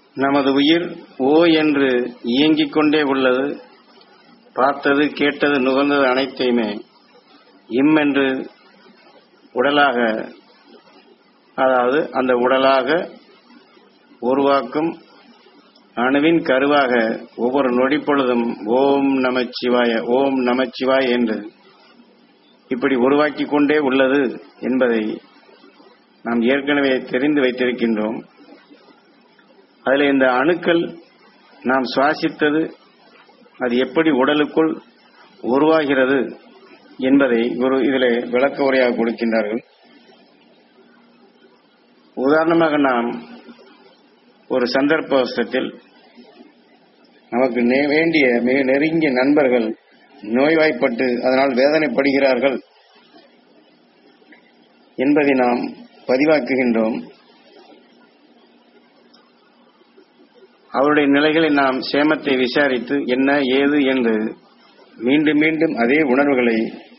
நமது உயிர் ஓ என்று இயங்கிக் கொண்டே உள்ளது பார்த்தது கேட்டது நுகர்ந்தது அனைத்தையுமே இம் என்று உடலாக அதாவது அந்த உடலாக உருவாக்கும் அணுவின் கருவாக ஒவ்வொரு நொடி பொழுதும் ஓம் நமச்சிவாய ஓம் நமச்சிவாய என்று இப்படி உருவாக்கி கொண்டே உள்ளது என்பதை நாம் ஏற்கனவே தெரிந்து வைத்திருக்கின்றோம் அதில் இந்த அணுக்கள் நாம் சுவாசித்தது அது எப்படி உடலுக்குள் உருவாகிறது என்பதை ஒரு இதில் விளக்க உரையாக கொடுக்கின்றார்கள் உதாரணமாக நாம் ஒரு சந்தர்ப்பத்தில் நமக்கு நே- வேண்டிய மிக நெருங்கிய நண்பர்கள் நோய்வாய்ப்பட்டு அதனால் வேதனைப்படுகிறார்கள் என்பதை நாம் பதிவாக்குகின்றோம் அவருடைய நிலைகளை நாம் சேமத்தை விசாரித்து என்ன ஏது என்று மீண்டும் மீண்டும் அதே உணர்வுகளை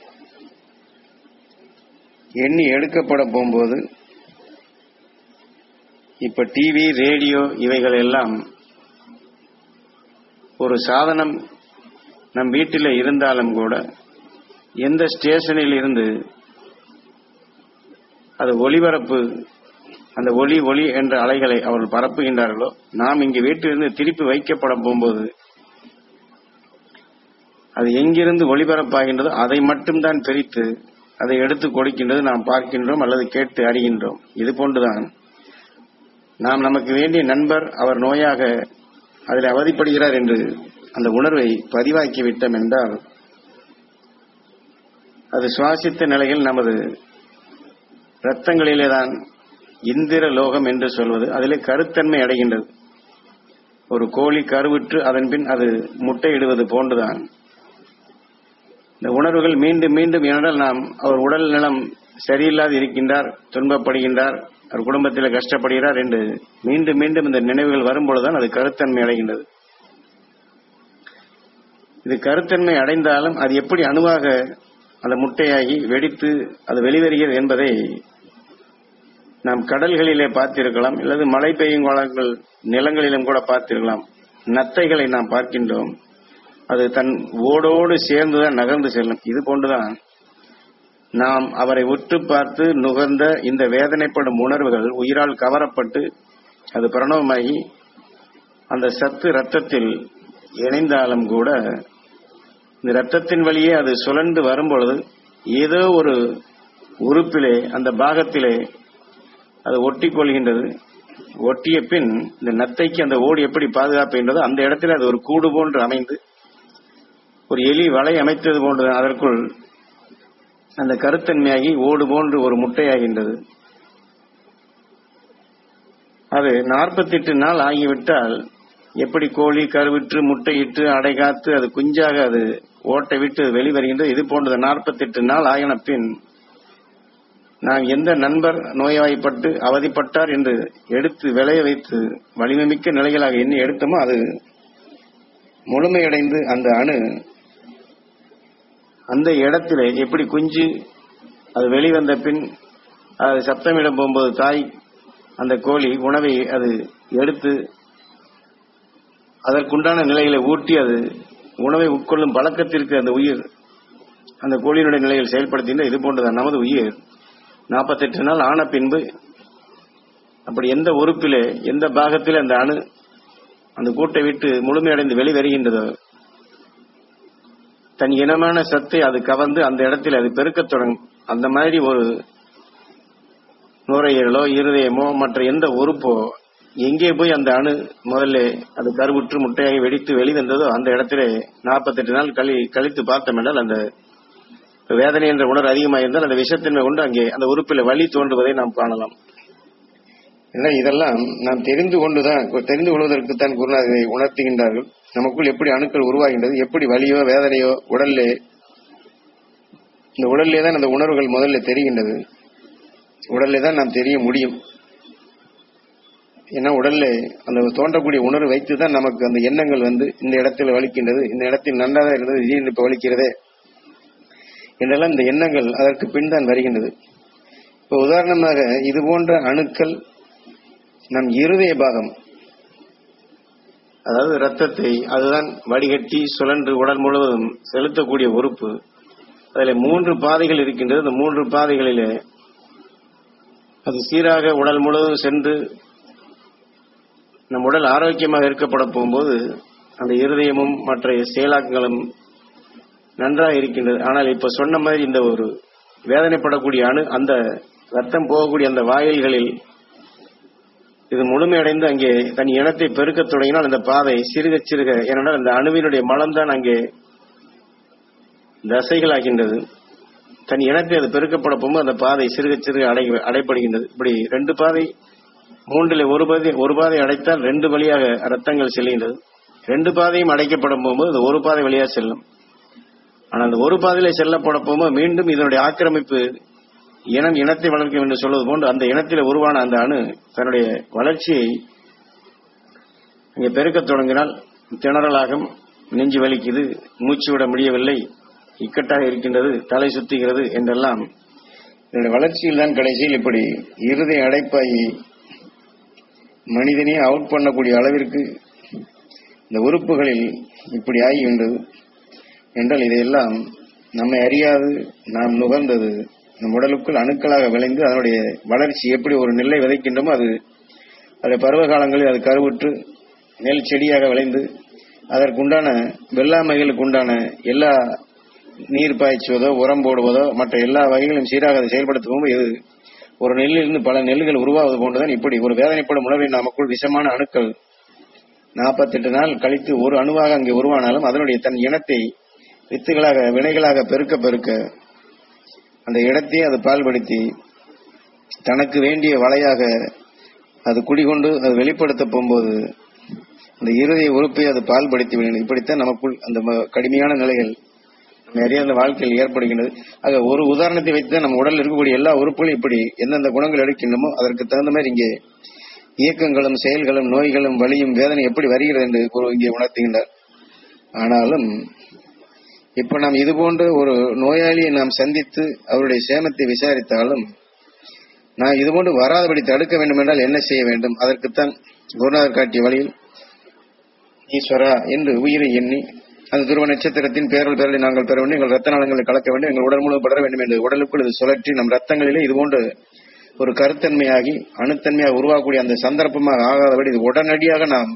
எண்ணி எடுக்கப்பட போகும்போது இப்ப டிவி ரேடியோ இவைகள் எல்லாம் ஒரு சாதனம் நம் வீட்டில் இருந்தாலும் கூட எந்த ஸ்டேஷனில் இருந்து அது ஒளிபரப்பு அந்த ஒளி ஒளி என்ற அலைகளை அவர்கள் பரப்புகின்றார்களோ நாம் இங்கு வீட்டிலிருந்து திருப்பி வைக்கப்பட போகும்போது அது எங்கிருந்து ஒளிபரப்பாகின்றதோ அதை மட்டும்தான் பிரித்து அதை எடுத்து கொடுக்கின்றது நாம் பார்க்கின்றோம் அல்லது கேட்டு அறிகின்றோம் இது போன்றுதான் நாம் நமக்கு வேண்டிய நண்பர் அவர் நோயாக அதில் அவதிப்படுகிறார் என்று அந்த உணர்வை பதிவாக்கி விட்டோம் என்றால் அது சுவாசித்த நிலையில் நமது இரத்தங்களிலே தான் இந்திர லோகம் என்று சொல்வது அதிலே கருத்தன்மை அடைகின்றது ஒரு கோழி கருவுற்று அதன் பின் அது முட்டையிடுவது போன்றுதான் இந்த உணர்வுகள் மீண்டும் மீண்டும் ஏனென்றால் நாம் அவர் உடல் நலம் சரியில்லாது இருக்கின்றார் துன்பப்படுகின்றார் அவர் குடும்பத்தில் கஷ்டப்படுகிறார் என்று மீண்டும் மீண்டும் இந்த நினைவுகள் வரும்பொழுதுதான் அது கருத்தன்மை அடைகின்றது இது கருத்தன்மை அடைந்தாலும் அது எப்படி அணுவாக அந்த முட்டையாகி வெடித்து அது வெளிவருகிறது என்பதை நாம் கடல்களிலே பார்த்திருக்கலாம் அல்லது மழை பெய்யும் காலங்கள் நிலங்களிலும் கூட பார்த்திருக்கலாம் நத்தைகளை நாம் பார்க்கின்றோம் அது தன் ஓடோடு சேர்ந்துதான் நகர்ந்து செல்லும் இது போன்றுதான் நாம் அவரை உற்று பார்த்து நுகர்ந்த இந்த வேதனைப்படும் உணர்வுகள் உயிரால் கவரப்பட்டு அது பிரணவமாகி அந்த சத்து ரத்தத்தில் இணைந்தாலும் கூட இந்த ரத்தத்தின் வழியே அது சுழன்று வரும்பொழுது ஏதோ ஒரு உறுப்பிலே அந்த பாகத்திலே அது ஒட்டி கொள்கின்றது ஒட்டிய பின் இந்த நத்தைக்கு அந்த ஓடு எப்படி பாதுகாப்புகின்றதோ அந்த இடத்துல அது ஒரு கூடு போன்று அமைந்து ஒரு எலி வலை அமைத்தது போன்று அதற்குள் அந்த கருத்தன்மையாகி ஓடு போன்று ஒரு முட்டையாகின்றது அது நாற்பத்தெட்டு நாள் ஆகிவிட்டால் எப்படி கோழி கருவிற்று முட்டையிட்டு அடை காத்து அது குஞ்சாக அது ஓட்டை விட்டு வெளிவருகின்றது இது போன்றது நாற்பத்தெட்டு நாள் ஆகின பின் நாம் எந்த நண்பர் நோய்வாய்ப்பட்டு அவதிப்பட்டார் என்று எடுத்து விளைய வைத்து வலிமைமிக்க நிலைகளாக எண்ணி எடுத்தோமோ அது முழுமையடைந்து அந்த அணு அந்த இடத்திலே எப்படி குஞ்சு அது வெளிவந்த பின் அது சத்தமிடம் போகும்போது தாய் அந்த கோழி உணவை அது எடுத்து அதற்குண்டான நிலைகளை ஊட்டி அது உணவை உட்கொள்ளும் பழக்கத்திற்கு அந்த உயிர் அந்த கோழியினுடைய நிலையில் செயல்படுத்தின இது போன்றுதான் நமது உயிர் நாற்பத்தெட்டு நாள் ஆன பின்பு அப்படி எந்த உறுப்பிலே எந்த பாகத்தில் அந்த அணு அந்த கூட்டை விட்டு முழுமையடைந்து வெளிவருகின்றதோ தன் இனமான சத்தை அது கவர்ந்து அந்த இடத்தில் அது பெருக்கத் தொடங்கும் அந்த மாதிரி ஒரு நுரையீரலோ இருதயமோ மற்ற எந்த உறுப்போ எங்கே போய் அந்த அணு முதல்ல அது கருவுற்று முட்டையாகி வெடித்து வெளிவந்ததோ அந்த இடத்திலே நாற்பத்தெட்டு நாள் கழி கழித்து பார்த்தோம் என்றால் அந்த வேதனை என்ற உணர்வு அதிகமாக இருந்தால் அந்த விஷத்தன்மை கொண்டு அங்கே அந்த உறுப்பில் வலி தோன்றுவதை நாம் காணலாம் இல்லை இதெல்லாம் நாம் தெரிந்து கொண்டுதான் தெரிந்து கொள்வதற்குத்தான் குருநாதர் இதை உணர்த்துகின்றார்கள் நமக்குள் எப்படி அணுக்கள் உருவாகின்றது எப்படி வலியோ வேதனையோ உடல்லே இந்த உடல்லே தான் அந்த உணர்வுகள் முதல்ல தெரிகின்றது உடல்லே தான் நாம் தெரிய முடியும் ஏன்னா உடல்ல அந்த தோன்றக்கூடிய உணர்வு வைத்து தான் நமக்கு அந்த எண்ணங்கள் வந்து இந்த இடத்துல வலிக்கின்றது இந்த இடத்தில் நன்றாக இருந்தது திடீர்னு இப்ப வலிக்கிறதே என்றெல்லாம் இந்த எண்ணங்கள் அதற்கு பின் தான் வருகின்றது இப்போ உதாரணமாக இது போன்ற அணுக்கள் நம் இருதய பாகம் அதாவது ரத்தத்தை அதுதான் வடிகட்டி சுழன்று உடல் முழுவதும் செலுத்தக்கூடிய உறுப்பு அதில் மூன்று பாதைகள் இருக்கின்றது இந்த மூன்று பாதைகளிலே அது சீராக உடல் முழுவதும் சென்று நம் உடல் ஆரோக்கியமாக இருக்கப்பட போகும்போது அந்த இருதயமும் மற்ற செயலாக்கங்களும் நன்றாக இருக்கின்றது ஆனால் இப்ப சொன்ன மாதிரி இந்த ஒரு வேதனைப்படக்கூடிய அணு அந்த ரத்தம் போகக்கூடிய அந்த வாயில்களில் இது முழுமையடைந்து அங்கே தன் இனத்தை பெருக்கத் தொடங்கினால் அந்த பாதை சிறுக சிறுக ஏனென்றால் அந்த அணுவினுடைய மலம்தான் அங்கே தசைகளாகின்றது தன் இனத்தை அது பெருக்கப்பட போகும்போது அந்த பாதை சிறுக சிறுக அடை அடைப்படுகின்றது இப்படி ரெண்டு பாதை மூன்றில் ஒரு பாதை ஒரு பாதை அடைத்தால் ரெண்டு வழியாக ரத்தங்கள் செல்கின்றது ரெண்டு பாதையும் அடைக்கப்படும் போகும்போது அந்த ஒரு பாதை வழியாக செல்லும் ஆனால் அந்த ஒரு பாதையில செல்லப்பட போகும்போது மீண்டும் இதனுடைய ஆக்கிரமிப்பு இனம் இனத்தை வளர்க்கும் என்று சொல்வது போன்று அந்த இனத்தில் உருவான அந்த அணு தன்னுடைய வளர்ச்சியை அங்கே பெருக்கத் தொடங்கினால் திணறலாகும் நெஞ்சு வலிக்குது மூச்சு விட முடியவில்லை இக்கட்டாக இருக்கின்றது தலை சுத்துகிறது என்றெல்லாம் இதனுடைய வளர்ச்சியில் தான் கடைசியில் இப்படி இருதய அடைப்பாகி மனிதனே அவுட் பண்ணக்கூடிய அளவிற்கு இந்த உறுப்புகளில் இப்படி ஆகிவிட்டது என்றால் இதையெல்லாம் நம்மை அறியாது நாம் நுகர்ந்தது நம் உடலுக்குள் அணுக்களாக விளைந்து அதனுடைய வளர்ச்சி எப்படி ஒரு நெல்லை விதைக்கின்றோமோ அது அது பருவ காலங்களில் அது கருவுற்று நெல் செடியாக விளைந்து அதற்குண்டான வெள்ளாமைகளுக்கு உண்டான எல்லா நீர் பாய்ச்சுவதோ உரம் போடுவதோ மற்ற எல்லா வகைகளும் சீராக அதை செயல்படுத்தும் இது ஒரு நெல்லிலிருந்து பல நெல்லுகள் உருவாவது போன்றுதான் இப்படி ஒரு வேதனைப்படும் உணவை நமக்குள் விஷமான அணுக்கள் நாற்பத்தெட்டு நாள் கழித்து ஒரு அணுவாக அங்கே உருவானாலும் அதனுடைய தன் இனத்தை வித்துகளாக வினைகளாக பெருக்க பெருக்க அந்த இடத்தையே அது பால்படுத்தி தனக்கு வேண்டிய வலையாக அது குடிகொண்டு அது வெளிப்படுத்த போகும்போது அந்த இருதய உறுப்பை அது பால்படுத்தி விடுகிறது இப்படித்தான் நமக்குள் அந்த ம- கடுமையான நிலைகள் நிறைய அந்த வாழ்க்கையில் ஏற்படுகின்றது ஆக ஒரு உதாரணத்தை வைத்து நம்ம உடலில் இருக்கக்கூடிய எல்லா உறுப்புகளும் இப்படி எந்தெந்த குணங்கள் எடுக்கின்றமோ அதற்கு தகுந்த மாதிரி இங்கே இயக்கங்களும் செயல்களும் நோய்களும் வலியும் வேதனை எப்படி வருகிறது என்று குரு இங்கே உணர்த்துகின்றார் ஆனாலும் இப்ப நாம் இது போன்ற ஒரு நோயாளியை நாம் சந்தித்து அவருடைய சேமத்தை விசாரித்தாலும் நான் இது போன்று வராதபடி தடுக்க வேண்டும் என்றால் என்ன செய்ய வேண்டும் அதற்குத்தான் குருநாதர் காட்டிய வழியில் ஈஸ்வரா என்று உயிரை எண்ணி அந்த துருவ நட்சத்திரத்தின் பேரல் பேரலை நாங்கள் பெற வேண்டும் எங்கள் ரத்த நாளங்களை கலக்க வேண்டும் எங்கள் உடல் முழுவதும் படர வேண்டும் என்று உடலுக்குள் இது சுழற்றி நம் ரத்தங்களிலே இது போன்று ஒரு கருத்தன்மையாகி அணுத்தன்மையாக உருவாகக்கூடிய அந்த சந்தர்ப்பமாக ஆகாதபடி இது உடனடியாக நாம்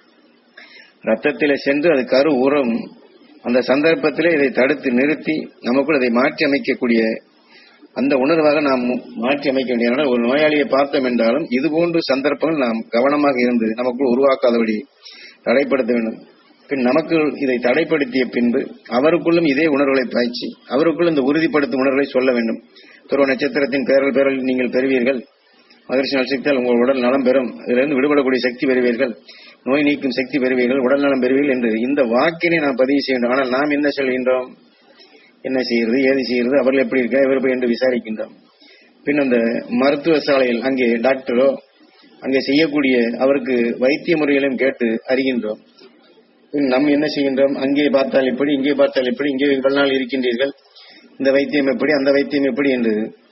ரத்தத்திலே சென்று அது கரு உரம் அந்த சந்தர்ப்பத்திலே இதை தடுத்து நிறுத்தி நமக்குள் இதை மாற்றி அமைக்கக்கூடிய அந்த உணர்வாக நாம் மு- மாற்றி அமைக்க வேண்டிய அதனால் ஒரு நோயாளியை பார்த்தோம் என்றாலும் இது போன்ற சந்தர்ப்பங்கள் நாம் கவனமாக இருந்து நமக்குள் உருவாக்காதபடி தடைப்படுத்த வேண்டும் பின் நமக்கு இதை தடைப்படுத்திய பின்பு அவருக்குள்ளும் இதே உணர்வுகளை பாய்ச்சி அவருக்குள் இந்த உறுதிப்படுத்தும் உணர்வுகளை சொல்ல வேண்டும் துருவ நட்சத்திரத்தின் பேரல் பேரல் நீங்கள் பெறுவீர்கள் மகிழ்ச்சி நலசக்தியால் உங்கள் உடல் நலம் பெறும் இதிலிருந்து விடுபடக்கூடிய சக்தி பெறுவீர்கள் நோய் நீக்கும் சக்தி பெறுவீர்கள் உடல் நலம் பெறுவீர்கள் என்று இந்த வாக்கினை நாம் பதிவு செய்ய வேண்டும் ஆனால் நாம் என்ன சொல்கின்றோம் என்ன செய்யறது ஏது செய்யறது அவர்கள் எப்படி இருக்கா இவர் போய் என்று விசாரிக்கின்றோம் பின் அந்த மருத்துவ சாலையில் அங்கே டாக்டரோ அங்கே செய்யக்கூடிய அவருக்கு வைத்திய முறைகளையும் கேட்டு அறிகின்றோம் பின் நம்ம என்ன செய்கின்றோம் அங்கே பார்த்தால் எப்படி இங்கே பார்த்தால் எப்படி இங்கே இவ்வளவு நாள் இருக்கின்றீர்கள் இந்த வைத்தியம் எப்படி அந்த வைத்தியம் எப்படி என்று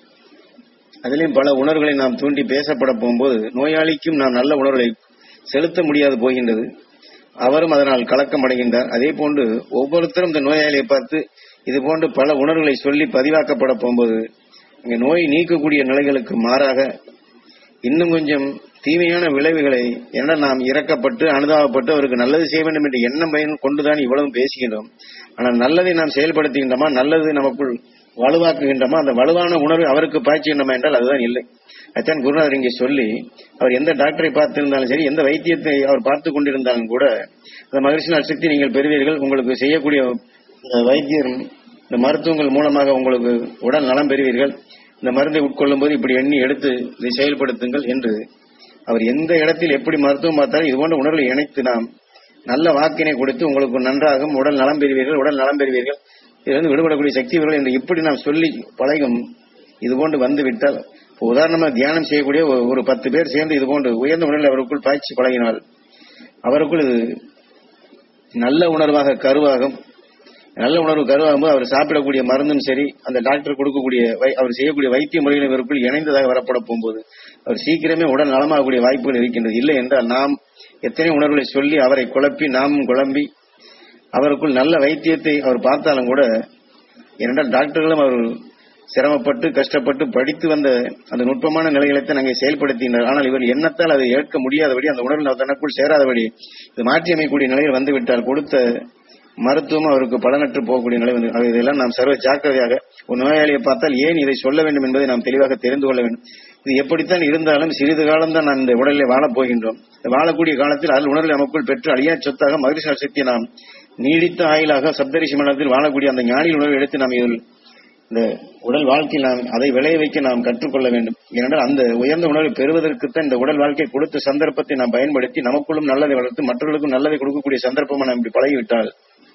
அதிலும் பல உணர்வுகளை நாம் தூண்டி பேசப்பட போகும்போது நோயாளிக்கும் நாம் நல்ல உணர்வுகளை செலுத்த முடியாது போகின்றது அவரும் அதனால் கலக்கம் அடைகின்றார் அதே போன்று ஒவ்வொருத்தரும் இந்த நோயாளியை பார்த்து இது போன்று பல உணர்வுகளை சொல்லி பதிவாக்கப்பட போகும்போது இங்க நோய் நீக்கக்கூடிய நிலைகளுக்கு மாறாக இன்னும் கொஞ்சம் தீமையான விளைவுகளை என நாம் இறக்கப்பட்டு அனுதாபப்பட்டு அவருக்கு நல்லது செய்ய வேண்டும் என்ற எண்ணம் பயன் கொண்டுதான் இவ்வளவு பேசுகின்றோம் ஆனால் நல்லதை நாம் செயல்படுத்துகின்றோமா நல்லது நமக்குள் வலுவாக்குகின்றோமா அந்த வலுவான உணர்வு அவருக்கு பாய்ச்சுகின்றோமா என்றால் அதுதான் இல்லை அதான் குருநாதர் இங்கே சொல்லி அவர் எந்த டாக்டரை பார்த்திருந்தாலும் சரி எந்த வைத்தியத்தை அவர் பார்த்து கொண்டிருந்தாலும் கூட அந்த மகிழ்ச்சி சக்தி நீங்கள் பெறுவீர்கள் உங்களுக்கு செய்யக்கூடிய இந்த வைத்தியர் இந்த மருத்துவங்கள் மூலமாக உங்களுக்கு உடல் நலம் பெறுவீர்கள் இந்த மருந்தை உட்கொள்ளும் போது இப்படி எண்ணி எடுத்து இதை செயல்படுத்துங்கள் என்று அவர் எந்த இடத்தில் எப்படி மருத்துவம் பார்த்தாலும் இது போன்ற உணர்வை இணைத்து நாம் நல்ல வாக்கினை கொடுத்து உங்களுக்கு நன்றாகும் உடல் நலம் பெறுவீர்கள் உடல் நலம் பெறுவீர்கள் இதிலிருந்து விடுபடக்கூடிய சக்தி பெறுவீர்கள் என்று இப்படி நாம் சொல்லி பழகும் இது போன்று வந்து விட்டால் இப்போ உதாரணமா தியானம் செய்யக்கூடிய ஒரு- ஒரு பத்து பேர் சேர்ந்து இது போன்று உயர்ந்த உணர்வில் அவருக்குள் பாய்ச்சி பழகினால் அவருக்குள் இது நல்ல உணர்வாக கருவாகும் நல்ல உணர்வு கருவாகும் போது அவர் சாப்பிடக்கூடிய மருந்தும் சரி அந்த டாக்டர் கொடுக்கக்கூடிய வை- அவர் செய்யக்கூடிய வைத்திய முறைகளும் இவருக்குள் இணைந்ததாக வரப்பட போகும்போது அவர் சீக்கிரமே உடல் நலமாகக்கூடிய வாய்ப்புகள் இருக்கின்றது இல்லை என்றால் நாம் எத்தனை உணர்வுகளை சொல்லி அவரை குழப்பி நாமும் குழம்பி அவருக்குள் நல்ல வைத்தியத்தை அவர் பார்த்தாலும் கூட ஏனென்றால் டாக்டர்களும் அவர் சிரமப்பட்டு கஷ்டப்பட்டு படித்து வந்த அந்த நுட்பமான நிலைகளைத்தான் அங்கே செயல்படுத்தினார் ஆனால் இவர் எண்ணத்தால் அதை ஏற்க முடியாதபடி அந்த உணர்வு தனக்குள் சேராதபடி இது மாற்றி அமைக்கக்கூடிய நிலையில் வந்துவிட்டால் கொடுத்த மருத்துவம் அவருக்கு பலனற்று போகக்கூடிய நிலை வந்து ஆக இதெல்லாம் நாம் சர்வ ஜாக்கிரதையாக ஒரு நோயாளியை பார்த்தால் ஏன் இதை சொல்ல வேண்டும் என்பதை நாம் தெளிவாக தெரிந்து கொள்ள வேண்டும் இது எப்படித்தான் இருந்தாலும் சிறிது காலம் தான் நாம் இந்த உடலில் வாழப் போகின்றோம் இந்த வாழக்கூடிய காலத்தில் அதில் உணர்வை நமக்குள் பெற்று அழியா சொத்தாக மகிழ்ச்சி சக்தியை நாம் நீடித்த ஆயுளாக சப்தரிஷி மண்டலத்தில் வாழக்கூடிய அந்த ஞானியின் உணர்வை எடுத்து நாம் இதில் இந்த உடல் வாழ்க்கையில் நாம் அதை விளைய வைக்க நாம் கற்றுக்கொள்ள வேண்டும் ஏனென்றால் அந்த உயர்ந்த உணர்வை பெறுவதற்குத்தான் இந்த உடல் வாழ்க்கை கொடுத்த சந்தர்ப்பத்தை நாம் பயன்படுத்தி நமக்குள்ளும் நல்லதை வளர்த்து மற்றவர்களுக்கும் நல்லதை கொடுக்கக்கூடிய சந்தர்ப்பமாக நாம் இப்படி பழகிவிட்டால்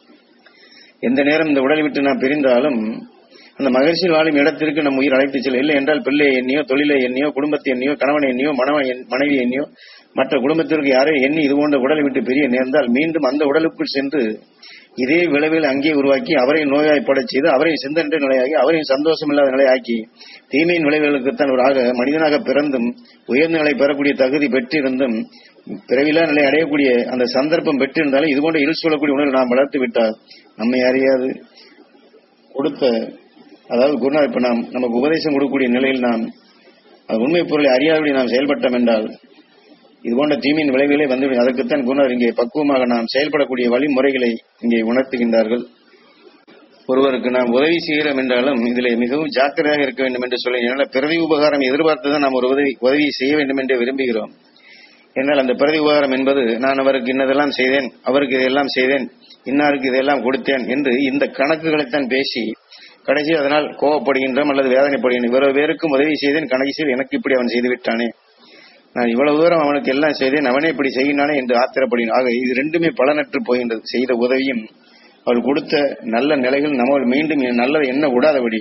எந்த நேரம் இந்த உடலை விட்டு நாம் பிரிந்தாலும் அந்த மகிழ்ச்சியில் வாழும் இடத்திற்கு நம் உயிர் அழைத்து செல்ல இல்லை என்றால் பிள்ளை எண்ணியோ தொழிலை எண்ணியோ குடும்பத்தை எண்ணியோ கணவனை எண்ணியோ மனவன் எண்- மனைவி எண்ணியோ மற்ற குடும்பத்திற்கு யாரோ எண்ணி இது போன்ற உடலை விட்டு பிரிய நேர்ந்தால் மீண்டும் அந்த உடலுக்குள் சென்று இதே விளைவில் அங்கே உருவாக்கி அவரை நோயாய்ப்படச் செய்து அவரை சிந்தனை நிலையாகி அவரையும் சந்தோஷமில்லாத நிலையாக்கி தீமையின் விளைவுகளுக்குத்தான் ஒரு ஆக மனிதனாக பிறந்தும் உயர்ந்த நிலை பெறக்கூடிய தகுதி பெற்றிருந்தும் பிறவிலா நிலை அடையக்கூடிய அந்த சந்தர்ப்பம் பெற்றிருந்தாலும் இது போன்ற இருள் சொல்லக்கூடிய உணர்வு நாம் வளர்த்து விட்டால் நம்மை அறியாது கொடுத்த அதாவது குருநாதர் இப்ப நாம் நமக்கு உபதேசம் கொடுக்கக்கூடிய நிலையில் நாம் அது உண்மை பொருளை அறியாதபடி நாம் செயல்பட்டோம் என்றால் இது போன்ற தீமையின் விளைவுகளே வந்துவிடும் அதற்குத்தான் குருநாதர் இங்கே பக்குவமாக நாம் செயல்படக்கூடிய வழிமுறைகளை இங்கே உணர்த்துகின்றார்கள் ஒருவருக்கு நாம் உதவி செய்கிறோம் என்றாலும் இதிலே மிகவும் ஜாக்கிரதையாக இருக்க வேண்டும் என்று சொல்லி என்னால் பிறவி உபகாரம் எதிர்பார்த்துதான் நாம் ஒரு உதவி உதவி செய்ய வேண்டும் என்று விரும்புகிறோம் என்னால் அந்த பிரதி உபகாரம் என்பது நான் அவருக்கு இன்னதெல்லாம் செய்தேன் அவருக்கு இதெல்லாம் செய்தேன் இன்னாருக்கு இதெல்லாம் கொடுத்தேன் என்று இந்த கணக்குகளைத்தான் பேசி கடைசி அதனால் கோவப்படுகின்றோம் அல்லது வேதனைப்படுகின்றோம் இவ்வளவு பேருக்கும் உதவி செய்தேன் கடைசியில் எனக்கு இப்படி அவன் செய்து விட்டானே நான் இவ்வளவு தூரம் அவனுக்கு எல்லாம் செய்தேன் அவனே இப்படி செய்யினானே என்று ஆத்திரப்படுகிறேன் ஆக இது ரெண்டுமே பலனற்று போகின்றது செய்த உதவியும் அவள் கொடுத்த நல்ல நிலைகள் நம்ம மீண்டும் நல்லதை என்ன விடாதபடி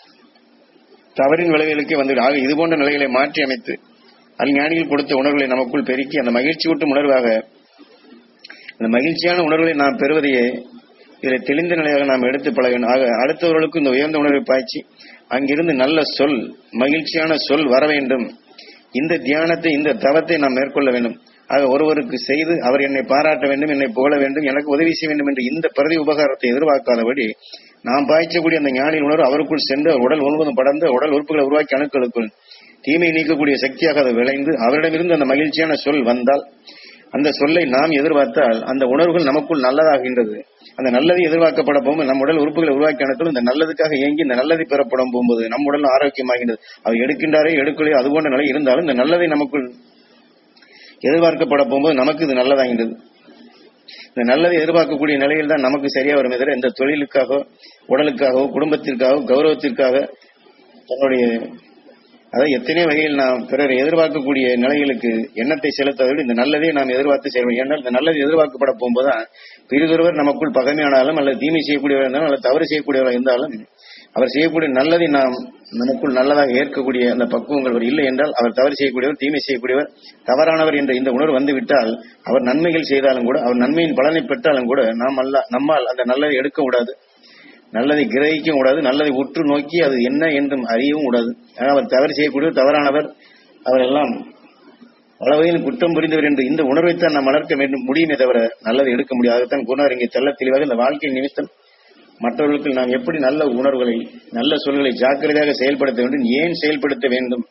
தவறின் விளைவுகளுக்கே வந்து ஆக இது போன்ற நிலைகளை மாற்றி அமைத்து அஞ்ஞானிகள் கொடுத்த உணர்வுகளை நமக்குள் பெருக்கி அந்த மகிழ்ச்சி ஊட்டும் உணர்வாக அந்த மகிழ்ச்சியான உணர்வுகளை நாம் பெறுவதையே இதில் தெளிந்த நிலையாக நாம் எடுத்து பழக வேண்டும் ஆக அடுத்தவர்களுக்கு இந்த உயர்ந்த உணர்வை பாய்ச்சி அங்கிருந்து நல்ல சொல் மகிழ்ச்சியான சொல் வர வேண்டும் இந்த தியானத்தை இந்த தவத்தை நாம் மேற்கொள்ள வேண்டும் ஆக ஒருவருக்கு செய்து அவர் என்னை பாராட்ட வேண்டும் என்னை புகழ வேண்டும் எனக்கு உதவி செய்ய வேண்டும் என்று இந்த பிரதி உபகாரத்தை எதிர்பார்க்காதபடி நாம் பாய்ச்சக்கூடிய அந்த ஞானியின் உணர்வு அவருக்குள் சென்று அவர் உடல் முழுவதும் படர்ந்து உடல் உறுப்புகளை உருவாக்கி அணுக்களுக்குள் தீமை நீக்கக்கூடிய சக்தியாக அது விளைந்து அவரிடமிருந்து அந்த மகிழ்ச்சியான சொல் வந்தால் அந்த சொல்லை நாம் எதிர்பார்த்தால் அந்த உணர்வுகள் நமக்குள் நல்லதாகின்றது அந்த நல்லதை எதிர்பார்க்கப்பட போகும்போது நம் உடல் உறுப்புகளை உருவாக்கி அனைத்தும் இந்த நல்லதுக்காக இயங்கி இந்த நல்லதை பெறப்படும் போகும்போது நம் உடல் ஆரோக்கியமாகின்றது அவர் எடுக்கின்றாரே எடுக்கலையோ அது போன்ற நிலை இருந்தாலும் இந்த நல்லதை நமக்குள் எதிர்பார்க்கப்பட போகும்போது நமக்கு இது நல்லதாகின்றது இந்த நல்லதை எதிர்பார்க்கக்கூடிய நிலையில் தான் நமக்கு சரியா வரும் எதிர இந்த தொழிலுக்காக உடலுக்காகவோ குடும்பத்திற்காகவோ கௌரவத்திற்காக தன்னுடைய அதாவது எத்தனை வகையில் நாம் பிறரை எதிர்பார்க்கக்கூடிய நிலைகளுக்கு எண்ணத்தை செலுத்தாதோடு இந்த நல்லதே நாம் எதிர்பார்த்து செய்வோம் ஏன்னால் இந்த நல்லது எதிர்பார்க்கப்பட போகும்போதுதான் பிரிதொருவர் நமக்குள் பகைமையானாலும் அல்லது தீமை செய்யக்கூடியவர் இருந்தாலும் அல்லது தவறு செய்யக்கூடியவர் இருந்தாலும் அவர் செய்யக்கூடிய நல்லதை நாம் நமக்குள் நல்லதாக ஏற்கக்கூடிய அந்த பக்குவங்கள் அவர் இல்லை என்றால் அவர் தவறு செய்யக்கூடியவர் தீமை செய்யக்கூடியவர் தவறானவர் என்ற இந்த உணர்வு வந்துவிட்டால் அவர் நன்மைகள் செய்தாலும் கூட அவர் நன்மையின் பலனை பெற்றாலும் கூட நாம் அல்ல நம்மால் அந்த நல்லதை எடுக்க கூடாது நல்லதை கிரகிக்கவும் கூடாது நல்லதை உற்று நோக்கி அது என்ன என்றும் அறியவும் கூடாது ஆனா, அவர் தவறு செய்யக்கூடியவர் தவறானவர் அவரெல்லாம் பல வகையில் குற்றம் புரிந்தவர் என்று இந்த உணர்வைத்தான் நாம் வளர்க்க வேண்டும் முடியுமே தவிர நல்லதை எடுக்க முடியாது அதுதான் குருநாதர் இங்கே தெள்ள தெளிவாக இந்த வாழ்க்கை நிமித்தம் மற்றவர்களுக்கு நாம் எப்படி நல்ல உணர்வுகளை நல்ல சொல்களை ஜாக்கிரதையாக செயல்படுத்த வேண்டும் ஏன் செயல்படுத்த வேண்டும்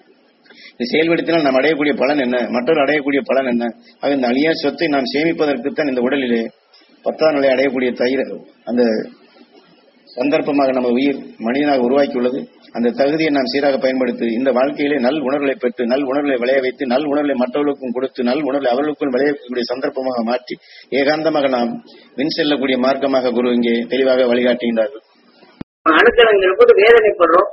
இது செயல்படுத்தினால் நாம் அடையக்கூடிய பலன் என்ன மற்றவர் அடையக்கூடிய பலன் என்ன ஆக இந்த அழியா சொத்தை நாம் சேமிப்பதற்குத்தான் இந்த உடலிலே பத்தாம் நிலை அடையக்கூடிய தயிர் அந்த சந்தர்ப்பமாக நம்ம உயிர் மனிதனாக உருவாக்கியுள்ளது அந்த தகுதியை நாம் சீராக பயன்படுத்தி இந்த வாழ்க்கையிலே நல் உணர்வுகளை பெற்று நல் உணர்வுகளை விளைய வைத்து நல் உணர்வுகளை மற்றவர்களுக்கும் கொடுத்து நல் உணர்வுகளை அவர்களுக்கும் விளைய வைக்கக்கூடிய சந்தர்ப்பமாக மாற்றி ஏகாந்தமாக நாம் வின் செல்லக்கூடிய மார்க்கமாக குரு இங்கே தெளிவாக வழிகாட்டுகின்றார்கள் அணுக்கலங்கிற போது வேதனைப்படுறோம்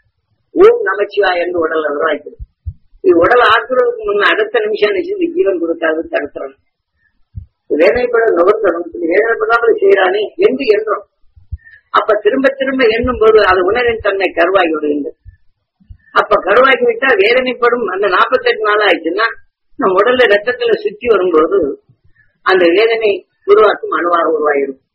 ஓம் நமச்சிவாய் என்று உடல் உருவாக்கிறது இது உடல் ஆக்குறதுக்கு முன்ன அடுத்த நிமிஷம் நினைச்சு இந்த ஜீவன் கொடுக்காது தடுத்துறோம் வேதனைப்பட நுகர்த்தணும் இது வேதனைப்படாமல் செய்யறானே என்று என்றோம் அப்ப திரும்ப திரும்ப எண்ணும் போது அது உணரின் தன்மை கருவாகி விடுகின்றது அப்ப கருவாகி விட்டா வேதனைப்படும் அந்த நாற்பத்தெட்டு நாள் ஆயிடுச்சுன்னா நம்ம உடல்ல ரத்தத்துல சுற்றி வரும்போது அந்த வேதனை உருவாக்கும் அணுவாக உருவாகிடும்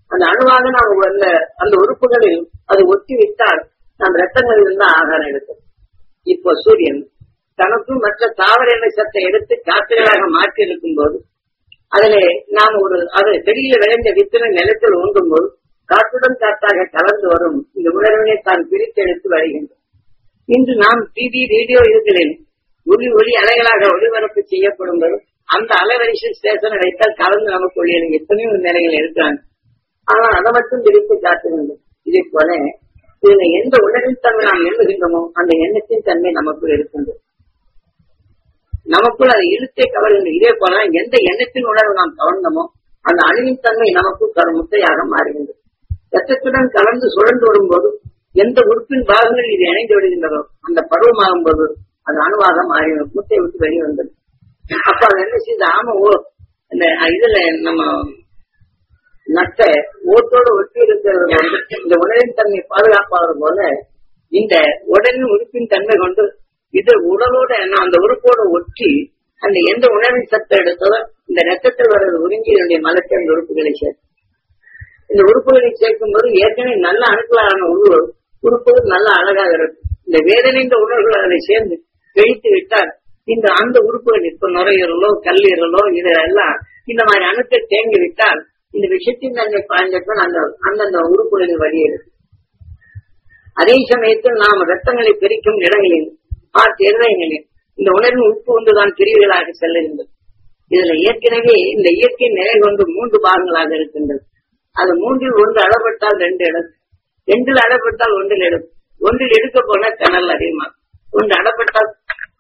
அந்த அணுவாக நாம் அந்த அந்த உறுப்புகளில் அது ஒட்டி விட்டால் நம் ரத்தங்களில் இருந்து ஆகாரம் எடுக்கும் இப்போ சூரியன் தனக்கும் மற்ற தாவர இனச்சத்தை எடுத்து காற்றுகளாக மாற்றி இருக்கும் போது அதிலே நாம் ஒரு அது செடியில விளைந்த வித்தனை நிலத்தில் ஊன்றும் போது காற்றுடன் காற்றாக கலந்து வரும் இந்த உணர்வினை தான் பிரித்தெடுத்து வருகின்றோம் இன்று நாம் டிவி ரேடியோ இதுகளில் ஒளி ஒளி அலைகளாக ஒளிபரப்பு செய்யப்படும் போது அந்த அலைவரிசை ஸ்டேஷன் வைத்தால் கலந்து நமக்கு ஒளியில் எத்தனையோ நிலைகள் இருக்கிறாங்க ஆனால் அதை மட்டும் பிரித்து காட்டுகின்றோம் இதே போல இதுல எந்த உணர்வின் தன்மை நாம் எண்ணுகின்றோமோ அந்த எண்ணத்தின் தன்மை நமக்குள் இருக்கின்றது நமக்குள் அதை இழுத்தே கவர்கின்ற இதே போல எந்த எண்ணத்தின் உணர்வு நாம் கவர்ந்தோமோ அந்த அணுவின் தன்மை நமக்குள் தரும் முத்தையாக மாறுகின்றது ரத்தத்துடன் கலந்து சுழன்று வரும்போது எந்த உறுப்பின் பாகங்கள் இது இணைந்து விடுகின்றதோ அந்த பருவமாகும் போது அது அணுவாக மாறி முட்டை விட்டு வெளியே வந்தது அப்ப அது என்ன செய்யுது ஆமா ஓ இந்த இதுல நம்ம நட்ட ஓட்டோடு ஒட்டி இருக்கிறது வந்து இந்த உடலின் தன்மை பாதுகாப்பாவது போல இந்த உடலின் உறுப்பின் தன்மை கொண்டு இது உடலோட நான் அந்த உறுப்போட ஒட்டி அந்த எந்த உணவின் சத்தை எடுத்ததோ இந்த ரத்தத்தில் வர்றது உறிஞ்சி என்னுடைய மலத்தை அந்த உறுப்புகளை சேர்க்கும் இந்த உறுப்புகளை சேர்க்கும் போது ஏற்கனவே நல்ல அணுக்களான உரு உறுப்புகள் நல்ல அழகாக இருக்கும் இந்த வேதனைந்த உணர்வுகள் அதில் சேர்ந்து கழித்து விட்டால் இந்த அந்த உறுப்புகள் இப்ப நுரையீரலோ கல்லீரலோ இதெல்லாம் இந்த மாதிரி அணுக்கள் தேங்கி விட்டால் இந்த விஷத்தின் தன்மை பாய்ந்தப்ப அந்த அந்தந்த உறுப்புகளின் வெளியேறும் அதே சமயத்தில் நாம் ரத்தங்களை பிரிக்கும் இடங்களில் பார்த்து இருதயங்களில் இந்த உணர்வு உப்பு ஒன்றுதான் பிரிவுகளாக செல்லுகின்றது இதுல ஏற்கனவே இந்த இயற்கை நிலை கொண்டு மூன்று பாகங்களாக இருக்கின்றது அது மூன்றில் ஒன்று அளப்பட்டால் ரெண்டு இடம் ரெண்டில் அளப்பட்டால் ஒன்றில் இடம் ஒன்றில் எடுக்க போனா கனல் அதிகமா ஒன்று அடப்பட்டால்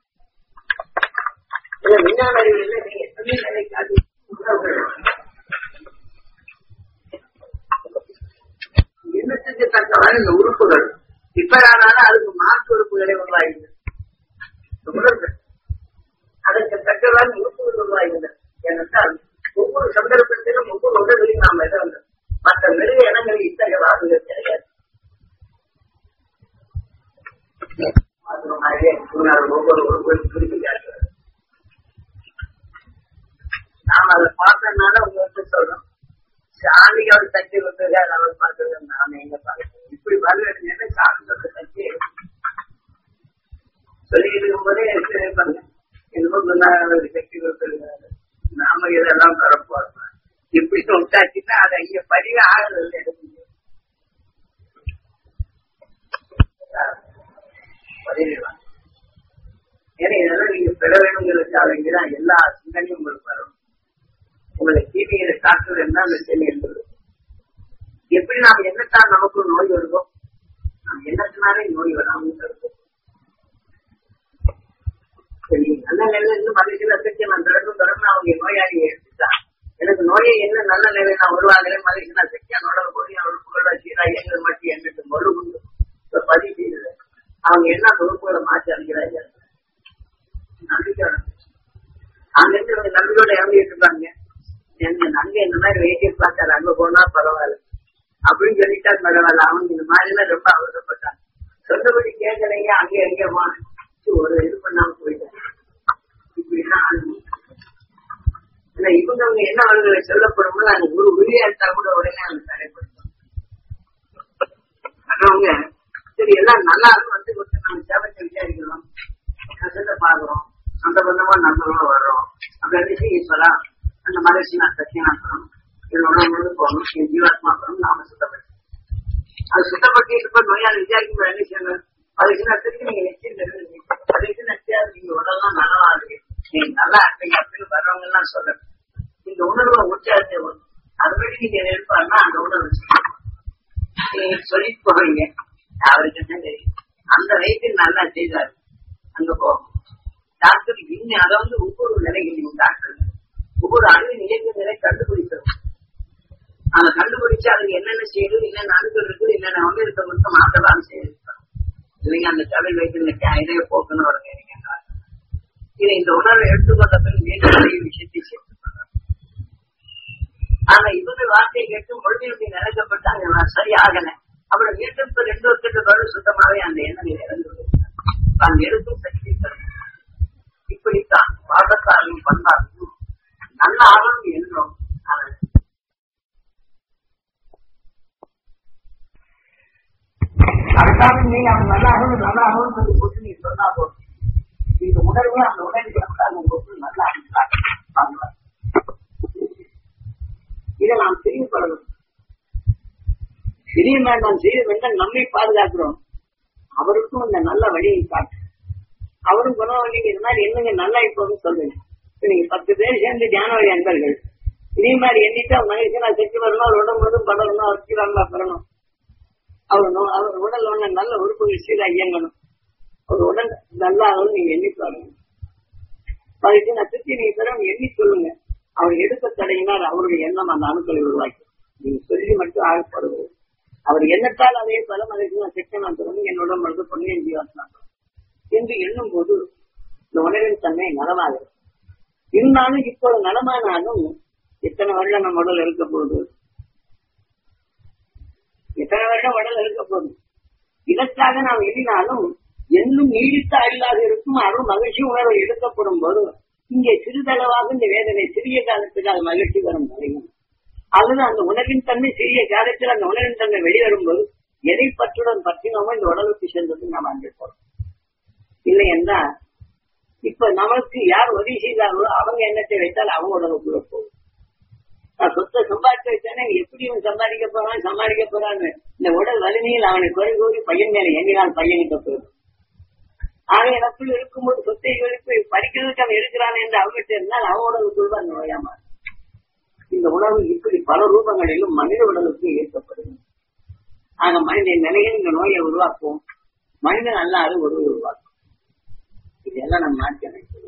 இதுல விஞ்ஞான அறிவியல்ல நீங்க எத்தனை நிலை காட்டி எண்ணத்துக்கு தக்கவாறு இந்த உறுப்புகள் ரிப்பேர் ஆனாலும் அதுக்கு மாற்று உறுப்புகளை உருவாகின்றன இந்த உணர்வு அதற்கு தக்கவாறு உறுப்புகள் உருவாகின்றன ஏனென்றால் ஒவ்வொரு சந்தர்ப்பத்திலும் ஒவ்வொரு உடல்களையும் நாம் எதாவது மற்ற மெருக இனங்களில் இத்தகைய வாக்குகள் கிடையாது அதுமாதிரியே ஒவ்வொரு உறுப்புகளும் குறிப்பிட்டார்கள் நாம் அதை பார்த்தனால உங்களுக்கு சொல்றோம் சாமிக்கு அவர் சக்தி கொடுத்திருக்காரு அவர் பார்த்தது நாம எங்க பார்க்கணும் இப்படி வரல சாமி சொல்ற சக்தி சொல்லி இருக்கும் போதே இருப்பாங்க என்னமோ குருநாதர் சக்தி கொடுத்திருக்காரு நாம இதெல்லாம் பரப்போம் இப்படி விட்டாச்சுன்னா அதை இங்க பதிவு ஆகுறது எடுக்க முடியும் பதிவிடலாம் ஏன்னா இதெல்லாம் நீங்க பெற வேணுங்கிறதுக்காக வேண்டிதான் எல்லா சிந்தனையும் உங்களுக்கு வரும் உங்களை டிவியில காட்டுறது என்ன அந்த செல் என்பது எப்படி நாம் என்னத்தான் நமக்கு நோய் வருவோம் நாம் என்னத்தினாலே நோய் வராமல் இருக்கும் சரி நல்ல நிலையில இருந்து மகிழ்ச்சியில சக்தி நான் தொடர்ந்து தொடர்ந்து அவங்க நோயாளியை எடுத்துட்டா எனக்கு நோயை என்ன நல்ல நிலை நான் உருவாகிறேன் மகிழ்ச்சினா சக்தி என்னோட கூடிய உறுப்புகளோட சீரா எங்கள் மட்டும் எங்கிட்டு மறு உண்டு பதிவு செய்தது அவங்க என்ன உறுப்புகளை மாற்றி அளிக்கிறாங்க நம்பிக்கை அங்கிருந்து நம்பிக்கையோட இறங்கிட்டு இருப்பாங்க எங்க அங்க இந்த மாதிரி வெயிட்டிங் பார்த்தாரு அங்க போனா பரவாயில்ல அப்படின்னு சொல்லிட்டா பரவாயில்ல அவங்க இந்த மாதிரி எல்லாம் ரொம்ப அவசரப்பட்டாங்க சொன்னபடி கேட்கலைங்க அங்க எங்க ஒரு இது பண்ணாம போயிட்டாங்க இப்படின்னா இவங்க அவங்க என்ன அவர்களை சொல்லப்படும் நாங்க ஒரு உரியா இருந்தா கூட உடனே அவங்க தடைப்படுத்தோம் அவங்க சரி எல்லாம் நல்லா இருக்கும் வந்து கொடுத்து நம்ம சேவத்தை விசாரிக்கிறோம் கஷ்டத்தை பாக்குறோம் அந்த பந்தமா நண்பர்களா வர்றோம் அப்படின்னு ஈஸ்வரா அந்த மகிழ்ச்சி நான் சத்தியநாசனம் இதோட முழு போகணும் என் ஜீவாத்மா போகணும் நாம சுத்தப்பட்டு அது சுத்தப்பட்டு இருப்ப நோயாளி விசாரிக்கும் என்ன செய்யணும் அதுக்கு நஷ்டத்துக்கு நீங்க நிச்சயம் அதுக்கு நஷ்டம் நீங்க உடலாம் நல்லா இருக்கு நீங்க நல்லா இருக்கீங்க அப்படின்னு வர்றவங்க எல்லாம் சொல்லணும் இந்த உணர்வை உற்சாகத்தை அதுபடி நீங்க இருப்பாருன்னா அந்த உணர்வு நீங்க சொல்லிட்டு போவீங்க அவருக்கு என்ன தெரியும் அந்த வயசில் நல்லா செய்தாரு அங்க போகும் டாக்டர் இன்னும் அதை வந்து ஒவ்வொரு நிலைகளையும் டாக்டர் ஒவ்வொரு அணுவின் இயக்க நிலை கண்டுபிடிக்கணும் அதை கண்டுபிடிச்சு அதுக்கு என்னென்ன செய்யுது என்னென்ன அணுக்கள் இருக்குது என்னென்ன வந்து இருக்க மட்டும் மாற்றலாம் செய்யிருக்கணும் இல்லைங்க அந்த கடை வைத்து இந்த இதைய போக்குன்னு ஒரு நினைக்கின்றார் இதை இந்த உணர்வை எடுத்துக்கொண்ட பின் மீண்டும் நிறைய விஷயத்தை சேர்த்து ஆனா இவங்க வார்த்தையை கேட்டு மொழியுடைய நினைக்கப்பட்டு அங்க சரியாகல அப்புறம் மீண்டும் இப்ப ரெண்டு வருஷத்துக்கு பிறகு சுத்தமாவே அந்த எண்ணம் இறந்து தான் எடுக்கும் சக்தி இப்படித்தான் பாடத்தாலும் பண்பாலும் நல்ல ஆளும் என்றும் உடம்பு நல்லா ஆகும்ன்றது போட்டு நீ சொன்னா போதும் இந்த உணர்வே அந்த உணர்வு உங்களுக்கு நல்லா அடிக்கலாம் இதை நாம் தெரியப்படணும் தெரிய வேண்டாம் செய்ய வேண்டாம் நம்மை பாதுகாக்கிறோம் அவருக்கும் இந்த நல்ல வழியை காட்டு அவரும் குணவழிங்க இது மாதிரி என்னங்க நல்லா இப்போது சொல்லுங்க இப்ப நீங்க பத்து பேர் சேர்ந்து தியான வழி அன்பர்கள் இதே மாதிரி எண்ணிட்டு அவன் மனுஷனா செத்து வரணும் அவர் உடம்பு முழுதும் படரணும் அவர் சீராங்களா பெறணும் அவர் நோ- அவர் உடல் ஒண்ணு நல்ல உறுப்புகள் சீரா இயங்கணும் அவர் உடல் நல்லா ஆகணும் நீங்க எண்ணி பாருங்க அதுக்கு நான் திருப்பி நீங்க பிறகு எண்ணி சொல்லுங்க அவர் எடுக்க தடையினால் அவருடைய எண்ணம் அந்த அணுக்களை உருவாக்கி நீங்க சொல்லி மட்டும் ஆகப்படுவது அவர் எண்ணத்தால் அதே பலம் அதுக்கு நான் செக்க நான் தொடர்ந்து என்னோட மருந்து பொன்னியின் ஜீவாத்மா என்று எண்ணும் போது இந்த உணவின் தன்மை நலமாகிறது இருந்தாலும் இப்போது நலமானாலும் எத்தனை வருடம் நம்ம உடல் இருக்க போகுது எத்தனை வருடம் உடல் இருக்க போகுது இதற்காக நாம் எண்ணினாலும் என்னும் நீடித்த அழிலாக இருக்கும் அருள் மகிழ்ச்சி உணர்வு எடுக்கப்படும் போது இங்கே சிறிதளவாக இந்த வேதனை சிறிய காலத்துக்கு அது மகிழ்ச்சி வரும் வரையும் அல்லது அந்த உணர்வின் தன்மை சிறிய காலத்தில் அந்த உணர்வின் தன்மை வெளிவரும்போது எதை பற்றுடன் பற்றினோமோ இந்த உடலுக்கு சென்றது நாம் அங்கே போறோம் இல்லை என்றால் இப்ப நமக்கு யார் உதவி செய்தார்களோ அவங்க எண்ணத்தை வைத்தால் அவங்க உடலுக்குள்ள போகும் நான் சொத்தை சம்பாதிச்சு வச்சேன்னா எப்படி இவன் சம்பாதிக்க போறான் சம்பாதிக்க போறான்னு இந்த உடல் வலிமையில் அவனை குறை கூறி பையன் மேல எண்ணினால் பையனுக்கு போயிடும் ஆக எனக்குள் இருக்கும்போது சொத்தை எழுப்பி படிக்கிறதுக்கு அவன் இருக்கிறான் என்று அவங்ககிட்ட இருந்தால் அவன் உடலுக்குள் அந்த நோயாம இந்த உணவு இப்படி பல ரூபங்களிலும் மனித உடலுக்கு ஏற்கப்படுகிறது ஆக மனிதன் நிலையில் இந்த நோயை உருவாக்கும் மனிதன் அல்லாத உறவு உருவாக்கும் இதெல்லாம் நம்ம மாற்றி அமைக்கிறது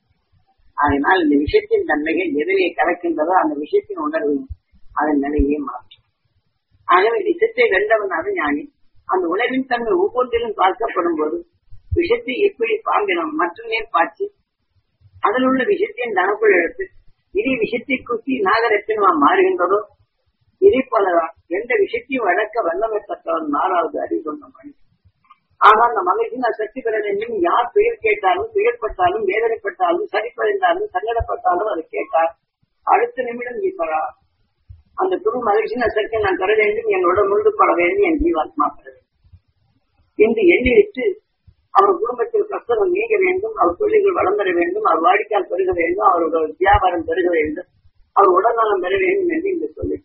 அதனால் இந்த விஷயத்தின் தன்மைகள் எதிலே கலக்கின்றதோ அந்த விஷயத்தின் உணர்வு அதன் நிலையை மாற்றும் ஆகவே விஷத்தை வென்றவன் அறிஞானி அந்த உணர்வின் தன்மை ஒவ்வொன்றிலும் பார்க்கப்படும் போது விஷத்தை எப்படி பாம்பினம் மற்றும் பாய்ச்சி அதில் உள்ள விஷயத்தின் தனக்குள் எடுத்து இதே விஷயத்தை குத்தி நாகரத்தினமா மாறுகின்றதோ இதே போலதான் எந்த விஷயத்தையும் வளர்க்க வல்லமை பெற்றவன் நாலாவது அறிவு கொண்ட மனிதன் ஆக அந்த மகிழ்ச்சியின் சக்தி பெற வேண்டும் யார் துயர் கேட்டாலும் துயர்பட்டாலும் வேதனைப்பட்டாலும் சரிப்படைந்தாலும் சங்கடப்பட்டாலும் அதை கேட்டார் அடுத்த நிமிடம் ஈஸ்வரா அந்த துரு மகிழ்ச்சியின் சக்தி நான் பெற வேண்டும் என்னோட முழுது பட வேண்டும் என் ஜீவாத்மா பெற வேண்டும் என்று எண்ணிவிட்டு அவர் குடும்பத்தில் கஷ்டம் நீங்க வேண்டும் அவர் தொழில்கள் வளர்ந்தர வேண்டும் அவர் வாடிக்கையால் பெருக வேண்டும் அவரோட வியாபாரம் பெருக வேண்டும் அவர் உடல்நலம் பெற வேண்டும் என்று இங்கு சொல்லிட்டு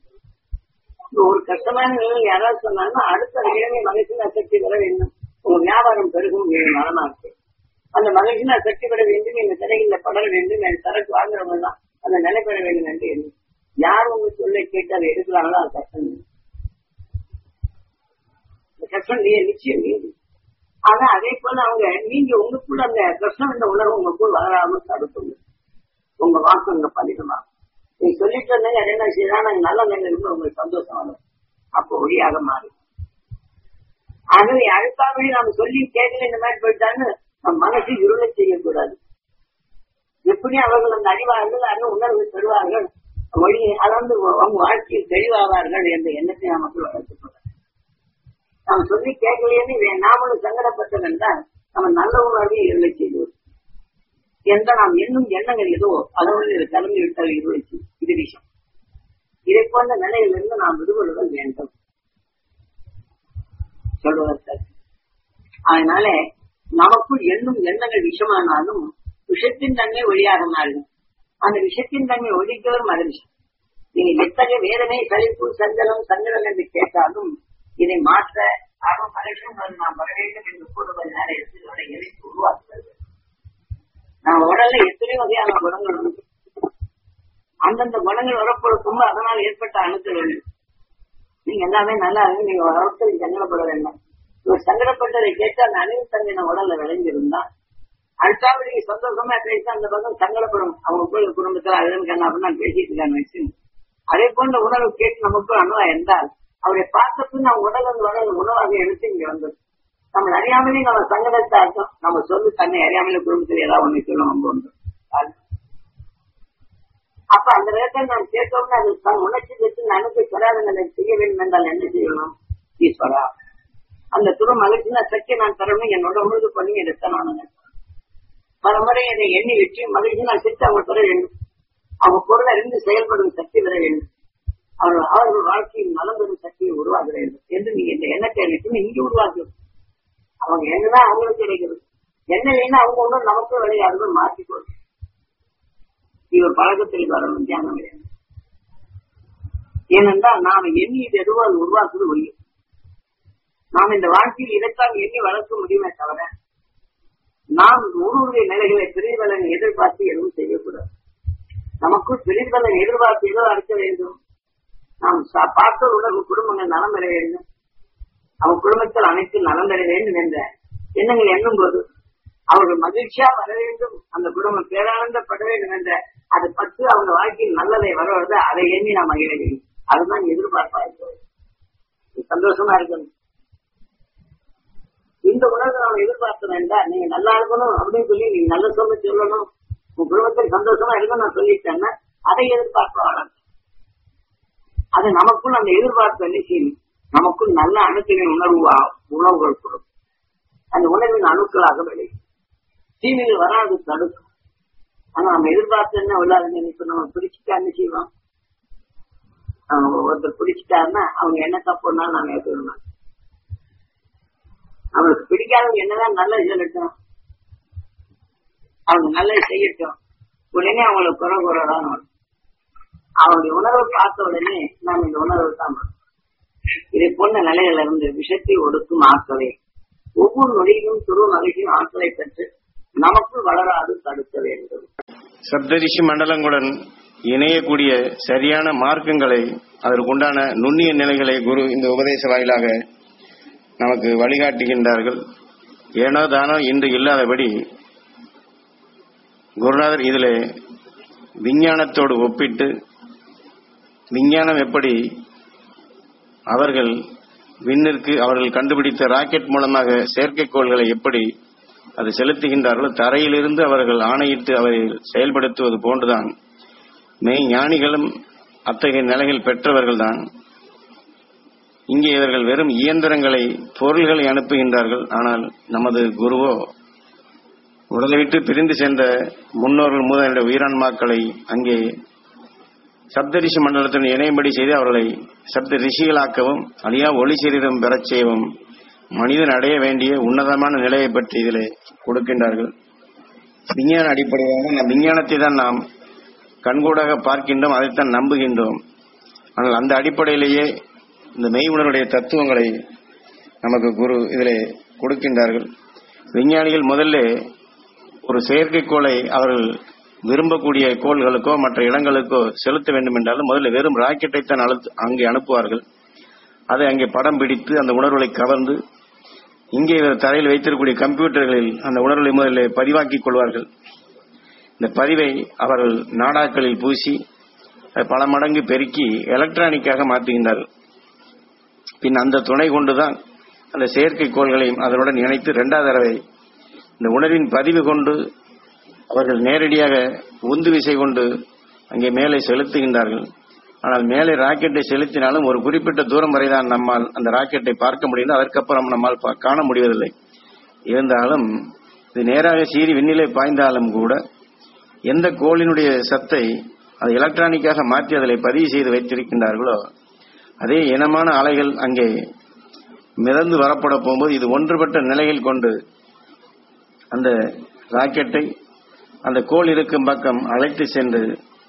ஒரு கஷ்டமான நிலைமை யாராவது சொன்னாங்கன்னா அடுத்த நிலைமை மகிழ்ச்சியின் சக்தி பெற வேண்டும் உங்க வியாபாரம் பெருகும் நலமா இருக்கு அந்த மகிழ்ச்சியின் சக்தி பெற வேண்டும் எங்க திரையில படர வேண்டும் என் சரக்கு வாங்குறவங்க தான் அந்த நிலை பெற வேண்டும் என்று எண்ணு யார் உங்க சொல்லை கேட்டு அதை எடுக்கிறாங்களோ அது கஷ்டம் இல்லை. இந்த கஷ்டம் நீ நிச்சயம் நீங்க ஆனா அதே போல அவங்க நீங்க உங்களுக்குள்ள அந்த கஷ்டம் என்ற உணர்வு உங்களுக்குள் வளராம தடுக்குங்க உங்க வாக்கு அங்க பதிகமா நீ சொல்லிட்டு இருந்தீங்க அது என்ன செய்யலாம் நாங்க நல்ல நிலை இருந்து உங்களுக்கு சந்தோஷம் வரும் அப்போ ஒளியாக மாறும் ஆகவே அடுத்தாவே நாம சொல்லி கேட்கல இந்த மாதிரி போயிட்டான்னு நம் மனசு இருளை செய்யக்கூடாது எப்படி அவர்கள் அந்த அறிவார்கள் அந்த உணர்வு பெறுவார்கள் வழி அதாவது அவங்க வாழ்க்கையில் தெளிவாவார்கள் என்ற எண்ணத்தை நமக்கு வளர்த்துக்கூடாது நாம் சொல்லி கேட்கலையேன்னு வே- நாமளும் சங்கடப்பட்டது என்றால் நம்ம நல்ல உணர்வை இருளை செய்வோம் எந்த நாம் எண்ணும் எண்ணங்கள் ஏதோ அதோடு இது கலந்து விட்டால் இருளை செய்யும் இது விஷயம் இதை போன்ற நிலையிலிருந்து நாம் விடுபடுதல் வேண்டும் சொல்வதற்கு அதனால நமக்குள் எண்ணும் எண்ணங்கள் விஷமானாலும் விஷத்தின் தன்மை ஒளியாக மாறும் அந்த விஷத்தின் தன்மை ஒழிக்கவரும் அது விஷயம் நீங்க எத்தகைய வேதனை சலிப்பு சஞ்சலம் சங்கடம் என்று கேட்டாலும் இதை மாற்ற ஆகும் மனுஷன் நாம் வர வேண்டும் என்று கூறுவது நேரத்தில் இதோட எதிர்ப்பு உருவாக்குவது நம்ம உடல்ல எத்தனை வகையான குணங்கள் உண்டு அந்தந்த குணங்கள் வரப்படுத்தும் அதனால் ஏற்பட்ட அணுக்கள் உண்டு நீங்க எல்லாமே நல்லா இருக்கு நீங்க ஒருத்தர் சங்கடப்பட வேண்டாம் இவர் சங்கடப்பட்டதை கேட்டு அந்த அணிவு தன்மை உடல்ல விளைஞ்சிருந்தா அடுத்தாவது நீங்க சந்தோஷமா பேசி அந்த பக்கம் சங்கடப்படும் அவங்க போய் குடும்பத்துல அதுன்னு கண்ணா அப்படின்னு பேசிட்டு இருக்காங்க வச்சு அதே போன்ற உணர்வு கேட்டு நமக்கு அணுவா இருந்தால் அவரை பார்த்த பின் நம்ம உடல் வந்து வர உணவாக எடுத்து இங்க வந்தது நம்ம அறியாமலே நம்ம சங்கடத்தை அர்த்தம் நம்ம சொல்லி தன்னை அறியாமலே குடும்பத்தில் ஏதாவது ஒண்ணு சொல்ல நம்ம உண்டு அது. அப்ப அந்த நேரத்தில் நாம் கேட்டோம்னா அது தன் உணர்ச்சி பெற்று நனக்கு பெறாத நிலை செய்ய வேண்டும் என்றால் என்ன செய்யணும் ஈஸ்வரா அந்த துரு மகிழ்ச்சினா சக்தி நான் தரணும் என்னோட முழுது பண்ணி எடுத்தணும் பலமுறை என்னை எண்ணி வச்சு மகிழ்ச்சி நான் சித்து அவங்க பெற வேண்டும் அவங்க பொருளை இருந்து செயல்படும் சக்தி பெற வேண்டும் அவர்கள் அவர்கள் வாழ்க்கையில் நலம் பெறும் சக்தியை உருவாக்க வேண்டும் என்று நீங்க இந்த எண்ணத்தை அளித்து இங்கே உருவாக்கணும் அவங்க என்னதான் அவங்களுக்கு கிடைக்குது என்ன இல்லைன்னா அவங்க ஒன்றும் நமக்கும் விளையாடுறது மாற்றி போகுது இவர் பழக்கத்தில் வரணும் தியானம் கிடையாது ஏனென்றால் நாம எண்ணி இது எதுவோ அது உருவாக்குறது ஒய்யும் நாம் இந்த வாழ்க்கையில் இதைத்தான் எண்ணி வளர்க்க முடியுமே தவிர நாம் ஒருவருடைய நிலைகளை பிரிவுபலன் எதிர்பார்த்து எதுவும் செய்யக்கூடாது நமக்குள் பிரிவுபலன் எதிர்பார்த்து ஏதோ அறுக்க வேண்டும் நாம் சா- பார்த்த உணர்வு குடும்பங்கள் நலம் பெற வேண்டும் அவன் குடும்பத்தில் அனைத்தும் நலம் பெற வேண்டும் என்ற எண்ணங்கள் எண்ணும் போது அவர்கள் மகிழ்ச்சியா வர வேண்டும் அந்த குடும்பம் பேரானந்தப்பட வேண்டும் என்ற அது பற்றி அவங்க வாழ்க்கையில் நல்லதை வர வருது அதை எண்ணி நாம் மகிழ வேண்டும் அதுதான் எதிர்பார்ப்பா இருக்கிறது நீ சந்தோஷமா இருக்கணும் இந்த உணர்வை நாம் எதிர்பார்க்க வேண்டாம் நீங்க நல்லா இருக்கணும் அப்படின்னு சொல்லி நீங்க நல்ல சொல்ல சொல்லணும் உங்க குடும்பத்தில் சந்தோஷமா இருக்கணும் நான் சொல்லிட்டேன்னா அதை எதிர்பார்க்க வேணாம் அது நமக்குள் அந்த எதிர்பார்ப்பு என்ன செய்யும் நமக்குள் நல்ல அணுக்களின் உணர்வு வா- உணவுகள் கொடுக்கும் அந்த உணர்வின் அணுக்களாக விளையும் தீமைகள் வராது தடுக்கும் ஆனா நம்ம எதிர்பார்த்து என்ன விழாதுங்க இப்ப நம்ம பிடிச்சிட்டா என்ன செய்வோம் அவங்க ஒருத்தர் பிடிச்சிட்டாருன்னா அவங்க என்ன தப்புன்னா நாங்க ஏற்றுக்கணும் அவங்களுக்கு பிடிக்காதவங்க என்னதான் நல்லது சொல்லட்டும் அவங்க நல்லது செய்யட்டும் உடனே அவங்களுக்கு குறை குறைதான் வரும் அவங்களுடைய உணர்வை பார்த்த உடனே நாம் இந்த உணர்வு தான் வரும். இதை போன்ற நிலையில இருந்து விஷத்தை ஒடுக்கும் ஆற்றலை ஒவ்வொரு நொடியிலும் துருவ மகிழ்ச்சியும் ஆற்றலை பெற்று நமக்குள் வளராது தடுக்க வேண்டும் சப்தரிஷி மண்டலங்களுடன் இணையக்கூடிய சரியான மார்க்கங்களை அதற்குண்டான நுண்ணிய நிலைகளை குரு இந்த உபதேச வாயிலாக நமக்கு வழிகாட்டுகின்றார்கள் ஏனோ தானோ இன்று இல்லாதபடி குருநாதர் இதில் விஞ்ஞானத்தோடு ஒப்பிட்டு விஞ்ஞானம் எப்படி அவர்கள் விண்ணிற்கு அவர்கள் கண்டுபிடித்த ராக்கெட் மூலமாக செயற்கைக்கோள்களை எப்படி அது செலுத்துகின்றார்களோ தரையிலிருந்து அவர்கள் ஆணையிட்டு அவரை செயல்படுத்துவது போன்றுதான் மெய் ஞானிகளும் அத்தகைய நிலைகள் பெற்றவர்கள்தான் இங்கே இவர்கள் வெறும் இயந்திரங்களை பொருள்களை அனுப்புகின்றார்கள் ஆனால் நமது குருவோ உடலை விட்டு பிரிந்து சென்ற முன்னோர்கள் முதலிட உயிரான்மாக்களை அங்கே சப்த மண்டலத்துடன் இணையும்படி செய்து அவர்களை சப்த ரிஷிகளாக்கவும் அழியா ஒளி சரீரம் பெறச் செய்யவும் மனிதன் அடைய வேண்டிய உன்னதமான நிலையை பற்றி இதிலே கொடுக்கின்றார்கள் விஞ்ஞான அடிப்படையாக நம் விஞ்ஞானத்தை தான் நாம் கண்கூடாக பார்க்கின்றோம் அதைத்தான் நம்புகின்றோம் ஆனால் அந்த அடிப்படையிலேயே இந்த மெய் உணர்வுடைய தத்துவங்களை நமக்கு குரு இதிலே கொடுக்கின்றார்கள் விஞ்ஞானிகள் முதல்ல ஒரு செயற்கைக்கோளை அவர்கள் விரும்பக்கூடிய கோள்களுக்கோ மற்ற இடங்களுக்கோ செலுத்த வேண்டும் என்றாலும் முதல்ல வெறும் ராக்கெட்டை தான் அழுத்து அங்கே அனுப்புவார்கள் அதை அங்கே படம் பிடித்து அந்த உணர்வுகளை கவர்ந்து இங்கே இவர் தரையில் வைத்திருக்கக்கூடிய கம்ப்யூட்டர்களில் அந்த உணர்வுகளை முதலில் பதிவாக்கிக் கொள்வார்கள் இந்த பதிவை அவர்கள் நாடாக்களில் பூசி அதை பல மடங்கு பெருக்கி எலக்ட்ரானிக்காக மாற்றுகின்றார்கள் பின் அந்த துணை கொண்டுதான் அந்த செயற்கைக்கோள்களையும் அதனுடன் இணைத்து இரண்டாவது தடவை இந்த உணர்வின் பதிவு கொண்டு அவர்கள் நேரடியாக உந்து விசை கொண்டு அங்கே மேலே செலுத்துகின்றார்கள் ஆனால் மேலே ராக்கெட்டை செலுத்தினாலும் ஒரு குறிப்பிட்ட தூரம் வரைதான் நம்மால் அந்த ராக்கெட்டை பார்க்க முடியும் அதற்கப்புறம் நம்மால் பா- காண முடிவதில்லை இருந்தாலும் இது நேராக சீறி விண்ணிலே பாய்ந்தாலும் கூட எந்த கோளினுடைய சத்தை அது எலக்ட்ரானிக்காக மாற்றி அதில் பதிவு செய்து வைத்திருக்கின்றார்களோ அதே இனமான அலைகள் அங்கே மிதந்து வரப்பட போகும்போது இது ஒன்றுபட்ட நிலையில் கொண்டு அந்த ராக்கெட்டை அந்த கோள் இருக்கும் பக்கம் அழைத்து சென்று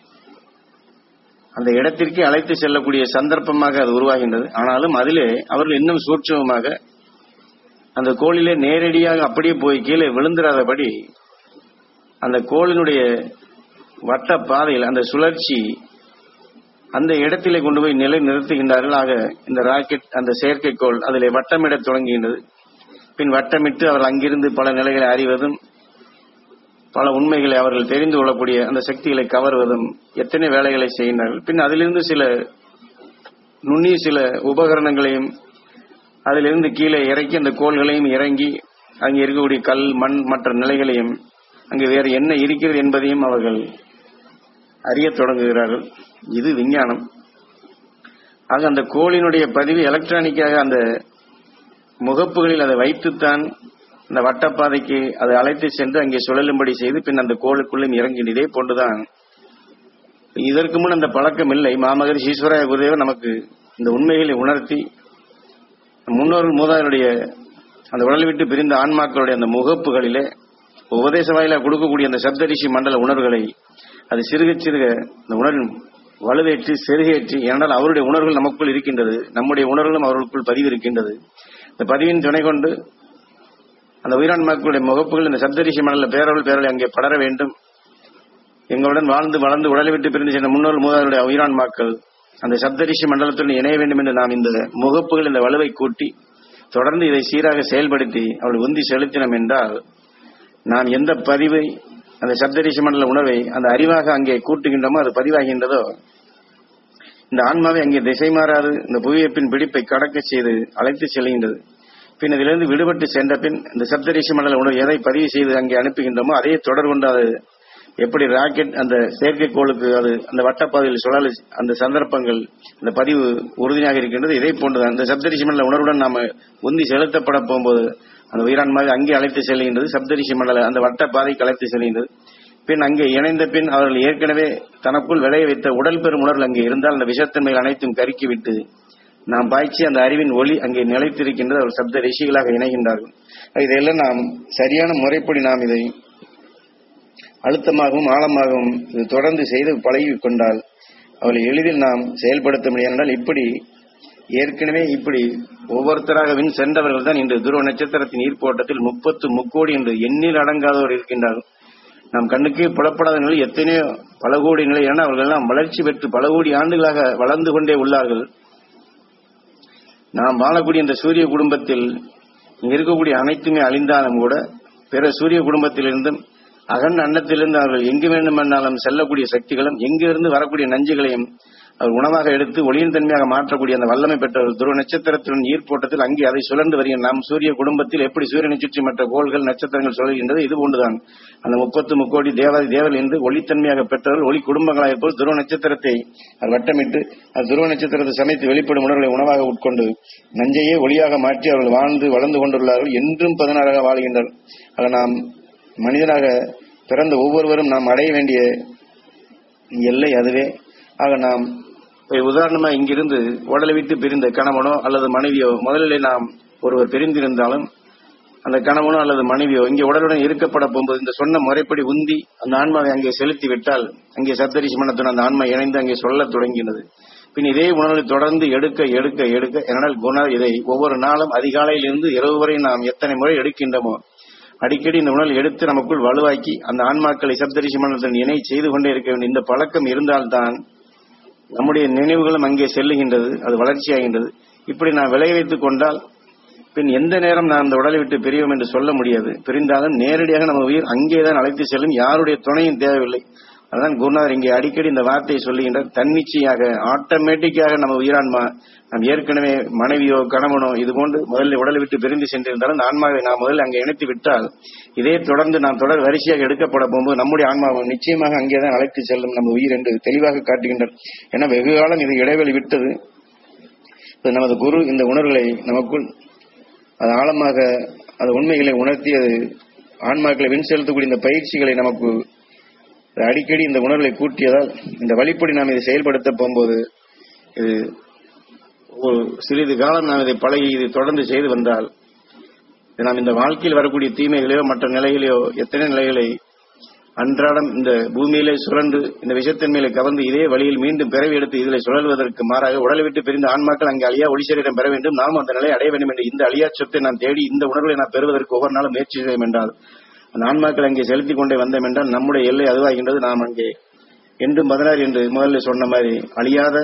அந்த இடத்திற்கே அழைத்து செல்லக்கூடிய சந்தர்ப்பமாக அது உருவாகின்றது ஆனாலும் அதிலே அவர்கள் இன்னும் சூட்சமமாக அந்த கோளிலே நேரடியாக அப்படியே போய் கீழே விழுந்துராதபடி அந்த கோளினுடைய வட்ட பாதையில் அந்த சுழற்சி அந்த இடத்திலே கொண்டு போய் நிலை நிறுத்துகின்றார்கள் ஆக இந்த ராக்கெட் அந்த செயற்கைக்கோள் அதிலே வட்டமிடத் தொடங்குகின்றது பின் வட்டமிட்டு அவர்கள் அங்கிருந்து பல நிலைகளை அறிவதும் பல உண்மைகளை அவர்கள் தெரிந்து கொள்ளக்கூடிய அந்த சக்திகளை கவர்வதும் எத்தனை வேலைகளை செய்கின்றார்கள் பின் அதிலிருந்து சில நுண்ணிய சில உபகரணங்களையும் அதிலிருந்து கீழே இறக்கி அந்த கோள்களையும் இறங்கி அங்கே இருக்கக்கூடிய கல் மண் மற்ற நிலைகளையும் அங்கு வேறு என்ன இருக்கிறது என்பதையும் அவர்கள் அறியத் தொடங்குகிறார்கள் இது விஞ்ஞானம் ஆக அந்த கோளினுடைய பதிவு எலக்ட்ரானிக்காக அந்த முகப்புகளில் அதை வைத்துத்தான் அந்த வட்டப்பாதைக்கு அதை அழைத்து சென்று அங்கே சுழலும்படி செய்து பின் அந்த கோளுக்குள்ளும் இறங்கின இதே போன்றுதான் இதற்கு முன் அந்த பழக்கம் இல்லை மாமகர் ஈஸ்வராய குருதேவர் நமக்கு இந்த உண்மைகளை உணர்த்தி முன்னோர்கள் மூதாதையருடைய அந்த உடலை விட்டு பிரிந்த ஆன்மாக்களுடைய அந்த முகப்புகளிலே உபதேச வாயிலாக கொடுக்கக்கூடிய அந்த சப்தரிஷி மண்டல உணர்வுகளை அது சிறுக சிறுக அந்த உணர்வின் வலுவேற்றி செருகேற்றி ஏனென்றால் அவருடைய உணர்வுகள் நமக்குள் இருக்கின்றது நம்முடைய உணர்வுகளும் அவர்களுக்குள் பதிவு இருக்கின்றது இந்த பதிவின் துணை கொண்டு அந்த உயிரான்மாக்களுடைய முகப்புகள் இந்த சப்தரிஷி மண்டல பேரவள் பேரலை அங்கே படர வேண்டும் எங்களுடன் வாழ்ந்து வளர்ந்து உடலை விட்டு பிரிந்து சென்ற முன்னோர் மூதாருடைய உயிரான்மாக்கள் அந்த சப்தரிஷி மண்டலத்துடன் இணைய வேண்டும் என்று நாம் இந்த முகப்புகள் இந்த வலுவை கூட்டி தொடர்ந்து இதை சீராக செயல்படுத்தி அவள் உந்தி செலுத்தினோம் என்றால் நாம் எந்த பதிவை அந்த சப்தரிஷி மண்டல உணர்வை அந்த அறிவாக அங்கே கூட்டுகின்றோமோ அது பதிவாகின்றதோ இந்த ஆன்மாவை அங்கே திசை மாறாது இந்த புவியப்பின் பிடிப்பை கடக்க செய்து அழைத்து செல்கின்றது பின் இதிலிருந்து விடுபட்டு சென்ற பின் இந்த சப்தரிஷி மண்டல உணர்வு எதை பதிவு செய்து அங்கே அனுப்புகின்றோமோ அதையே தொடர் கொண்டு அது எப்படி ராக்கெட் அந்த செயற்கைக்கோளுக்கு அது அந்த வட்டப்பாதையில் சுழல அந்த சந்தர்ப்பங்கள் அந்த பதிவு உறுதியாக இருக்கின்றது இதே போன்றுதான் இந்த சப்தரிஷி மண்டல உணர்வுடன் நாம உந்தி செலுத்தப்பட போகும்போது அந்த உயிரான்மாவை அங்கே அழைத்து செல்கின்றது சப்தரிஷி மண்டல அந்த வட்ட பாதைக்கு அழைத்து செல்கின்றது பின் அங்கே இணைந்த பின் அவர்கள் ஏற்கனவே தனக்குள் விளைய வைத்த உடல் பெறும் உணர்வு அங்கே இருந்தால் அந்த விஷத்தன்மைகள் அனைத்தும் கருக்கிவிட்டு நாம் பாய்ச்சி அந்த அறிவின் ஒளி அங்கே நிலைத்திருக்கின்றது அவர் சப்த ரிஷிகளாக இணைகின்றார்கள் இதையெல்லாம் நாம் சரியான முறைப்படி நாம் இதை அழுத்தமாகவும் ஆழமாகவும் இது தொடர்ந்து செய்து பழகி கொண்டால் அவளை எளிதில் நாம் செயல்படுத்த முடியும் என்றால் இப்படி ஏற்கனவே இப்படி ஒவ்வொருத்தராக வின் சென்றவர்கள் தான் இன்று துருவ நட்சத்திரத்தின் ஈர்ப்போட்டத்தில் முப்பத்து முக்கோடி என்று எண்ணில் அடங்காதவர் இருக்கின்றார்கள் நம் கண்ணுக்கே புலப்படாத நிலை எத்தனையோ பல கோடி நிலை என அவர்கள் எல்லாம் வளர்ச்சி பெற்று பல கோடி ஆண்டுகளாக வளர்ந்து கொண்டே உள்ளார்கள் நாம் வாழக்கூடிய இந்த சூரிய குடும்பத்தில் இங்க இருக்கக்கூடிய அனைத்துமே அழிந்தாலும் கூட பிற சூரிய குடும்பத்திலிருந்தும் அகண்ட அன்னத்திலிருந்து அவர்கள் எங்கு வேண்டுமென்றாலும் செல்லக்கூடிய சக்திகளும் எங்கிருந்து வரக்கூடிய நஞ்சுகளையும் அவர் உணவாக எடுத்து ஒளியின் தன்மையாக மாற்றக்கூடிய அந்த வல்லமை பெற்றவர்கள் துருவ நட்சத்திரத்துடன் ஈர்ப்போட்டத்தில் அங்கே அதை சுழன்று வருகின்ற நாம் சூரிய குடும்பத்தில் எப்படி சூரியனை சுற்றி மற்ற கோள்கள் நட்சத்திரங்கள் சுழல்கின்றது இது போன்றுதான் அந்த முப்பத்து முக்கோடி தேவாதி தேவல் என்று ஒளித்தன்மையாக பெற்றவர்கள் ஒளி குடும்பங்களாக இருப்போது துருவ நட்சத்திரத்தை அது வட்டமிட்டு அது துருவ நட்சத்திரத்தை சமைத்து வெளிப்படும் உணர்வுகளை உணவாக உட்கொண்டு நஞ்சையே ஒளியாக மாற்றி அவர்கள் வாழ்ந்து வளர்ந்து கொண்டுள்ளார்கள் என்றும் பதினாறாக வாழ்கின்றனர் ஆக நாம் மனிதனாக பிறந்த ஒவ்வொருவரும் நாம் அடைய வேண்டிய எல்லை அதுவே ஆக நாம் இப்ப உதாரணமா இங்கிருந்து உடலை விட்டு பிரிந்த கணவனோ அல்லது மனைவியோ முதலில் நாம் ஒருவர் பிரிந்திருந்தாலும் அந்த கணவனோ அல்லது மனைவியோ இங்கே உடலுடன் இருக்கப்பட போகும்போது இந்த சொன்ன முறைப்படி உந்தி அந்த ஆன்மாவை அங்கே செலுத்தி விட்டால் அங்கே சப்தரிஷி மனத்துடன் அந்த ஆன்மா இணைந்து அங்கே சொல்லத் தொடங்கினது பின் இதே உணர்வை தொடர்ந்து எடுக்க எடுக்க எடுக்க என்னால் குணர் இதை ஒவ்வொரு நாளும் அதிகாலையிலிருந்து இரவு வரை நாம் எத்தனை முறை எடுக்கின்றோமோ அடிக்கடி இந்த உணர்வு எடுத்து நமக்குள் வலுவாக்கி அந்த ஆன்மாக்களை சப்தரிஷி மனத்துடன் இணை செய்து கொண்டே இருக்க வேண்டிய இந்த பழக்கம் இருந்தால்தான் நம்முடைய நினைவுகளும் அங்கே செல்லுகின்றது அது வளர்ச்சியாகின்றது இப்படி நான் விளைய வைத்துக் கொண்டால் பின் எந்த நேரம் நான் அந்த உடலை விட்டு பிரிவோம் என்று சொல்ல முடியாது பிரிந்தாலும் நேரடியாக நம்ம உயிர் அங்கேதான் அழைத்து செல்லும் யாருடைய துணையும் தேவையில்லை அதான் குருநாதர் இங்கே அடிக்கடி இந்த வார்த்தையை சொல்லுகின்றார் தன்னிச்சையாக ஆட்டோமேட்டிக்காக நம்ம உயிரான்மா நாம் ஏற்கனவே மனைவியோ கணவனோ இது போன்று முதல்ல உடலை விட்டு பிரிந்து சென்றிருந்தாலும் அந்த ஆன்மாவை நாம் முதல்ல அங்கே இணைத்து விட்டால் இதே தொடர்ந்து நாம் தொடர் வரிசையாக எடுக்கப்பட போகும்போது நம்முடைய ஆன்மாவை நிச்சயமாக அங்கேதான் அழைத்து செல்லும் நம்ம உயிர் என்று தெளிவாக காட்டுகின்றார் ஏன்னா வெகு காலம் இது இடைவெளி விட்டது இப்ப நமது குரு இந்த உணர்வுகளை நமக்குள் அது ஆழமாக அது உண்மைகளை உணர்த்தி அது ஆன்மாக்களை வின் செலுத்தக்கூடிய இந்த பயிற்சிகளை நமக்கு அடிக்கடி இந்த உணர்வுகளை கூட்டியதால் இந்த வழிப்படி நாம் இதை செயல்படுத்த போகும்போது இது ஒரு சிறிது காலம் நாம் இதை பழகி இது தொடர்ந்து செய்து வந்தால் இது நாம் இந்த வாழ்க்கையில் வரக்கூடிய தீமைகளையோ மற்ற நிலைகளையோ எத்தனை நிலைகளை அன்றாடம் இந்த பூமியிலே சுழன்று இந்த விஷத்தன்மையில கவர்ந்து இதே வழியில் மீண்டும் பிறவி எடுத்து இதில் சுழல்வதற்கு மாறாக உடலை விட்டு பிரிந்த ஆன்மாக்கள் அங்கே அழியா ஒளிசரிடம் பெற வேண்டும் நாம் அந்த நிலையை அடைய வேண்டும் என்று இந்த அழியா சொத்தை நான் தேடி இந்த உணர்வை நான் பெறுவதற்கு ஒவ்வொரு நாளும் முயற்சி செய்யும் என்றால் அந்த ஆன்மாக்கள் அங்கே செலுத்திக் கொண்டே வந்தோம் என்றால் நம்முடைய எல்லை அதுவாகின்றது நாம் அங்கே என்றும் பதினாறு என்று முதல்ல சொன்ன மாதிரி அழியாத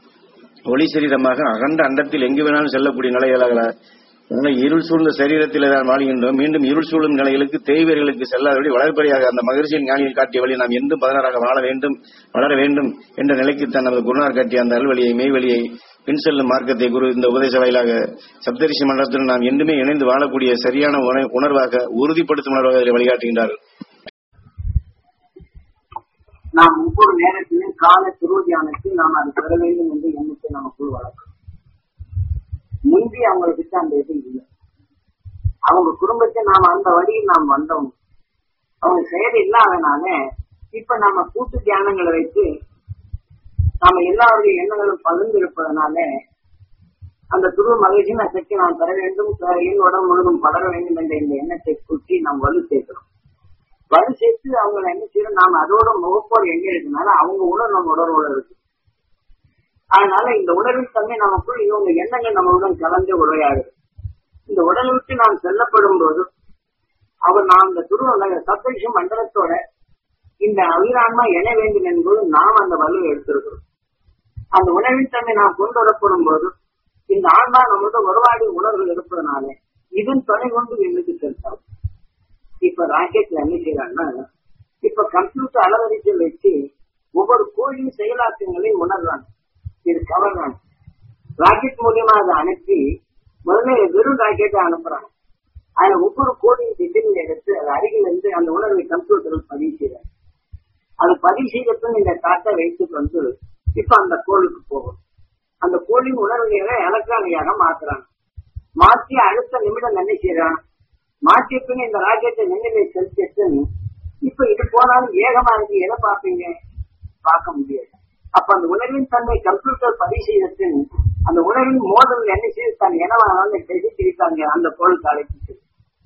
ஒளி சரீரமாக அகண்ட அண்டத்தில் எங்கு வேணாலும் செல்லக்கூடிய நிலைகளாக அதனால் இருள் சூழ்ந்த சரீரத்தில் தான் வாழ்கின்றோம் மீண்டும் இருள் சூழும் நிலைகளுக்கு தேய்வர்களுக்கு செல்லாதபடி வளர்ப்பறையாக அந்த மகிழ்ச்சியின் ஞானியில் காட்டிய வழி நாம் என்றும் பதினாறாக வாழ வேண்டும் வளர வேண்டும் என்ற நிலைக்கு தான் நமது குருநார் காட்டிய அந்த அல்வழியை மெய்வழியை பின் செல்லும் மார்க்கத்தை குரு இந்த உபதேச வாயிலாக சப்தரிஷி மண்டலத்தில் நாம் என்றுமே இணைந்து வாழக்கூடிய சரியான உண- உணர்வாக உறுதிப்படுத்தும் உணர்வாக இதில் வழிகாட்டுகின்றார்கள் நாம் ஒவ்வொரு நேரத்திலும் கால துருவதியானத்தில் நாம் அது பெற வேண்டும் என்ற எண்ணத்தை நமக்குள் வளர்க்கணும் முந்தி அவங்களுக்கு அந்த இது இல்லை அவங்க குடும்பத்தை நாம் அந்த வழியில் நாம் வந்தோம் அவங்க செயல் இல்லாதனால இப்ப நம்ம கூட்டு தியானங்களை வைத்து நாம எல்லாருடைய எண்ணங்களும் பகிர்ந்திருப்பதனால அந்த துருவ மகிழ்ச்சியின் சக்தி நாம் பெற வேண்டும் என் உடம்பு முழுவதும் படர வேண்டும் என்ற இந்த எண்ணத்தை குற்றி நாம் வலு சேர்க்கிறோம் வலு சேர்த்து அவங்க என்ன செய்யறோம் நாம் அதோட முகப்போடு எண்ணி இருக்கனால அவங்க உணர்வு நம்ம உணர்வோட இருக்கு அதனால இந்த உணர்வின் தன்மை நமக்குள் இவங்க எண்ணங்கள் நம்மளுடன் கலந்து உரையாடுது இந்த உடலை விட்டு நாம் செல்லப்படும் போது அவர் நாம் இந்த துருவ சப்தரிஷ மண்டலத்தோட இந்த உயிரான்மா என வேண்டும் என்பது நாம் அந்த வலுவை எடுத்திருக்கிறோம் அந்த உணவின் தன்மை நாம் கொண்டு வரப்படும் போது இந்த ஆன்மா நம்மளோட உறவாடி உணர்வு இருப்பதனால இதன் துணை கொண்டு எண்ணுக்கு செலுத்தோம் இப்ப ராக்கெட்ல என்ன செய்யறாங்கன்னா இப்ப கம்ப்யூட்டர் அளவரிசையில் வச்சு ஒவ்வொரு கோழியும் செயலாக்கங்களை உணர்றாங்க இது கவர்றாங்க ராக்கெட் மூலியமா அதை அனுப்பி முதல்ல வெறும் ராக்கெட்டை அனுப்புறாங்க அதுல ஒவ்வொரு கோடியும் திட்டங்களை எடுத்து அது அருகில் இருந்து அந்த உணர்வை கம்ப்யூட்டரில் பதிவு செய்யறாங்க அது பதிவு செய்தப்பின் இந்த காட்டை வைத்துக் கொண்டு இப்ப அந்த கோளுக்கு போகும் அந்த கோளின் உணர்வுகளை எலக்ட்ரானியாக மாத்துறாங்க மாற்றி அடுத்த நிமிடம் என்ன செய்யறான் மாற்றிய பின் இந்த ராக்கெட்டை நினைவை செலுத்திட்டு இப்ப இது போனாலும் வேகமா இருக்கு எதை பார்ப்பீங்க பார்க்க முடியாது அப்ப அந்த உணர்வின் தன்மை கம்ப்யூட்டர் பதிவு செய்த பின் அந்த உணர்வின் மோதல் என்ன செய்து தன் எனவானாலும் திரித்தாங்க அந்த கோளுக்கு அழைத்து செல்லும்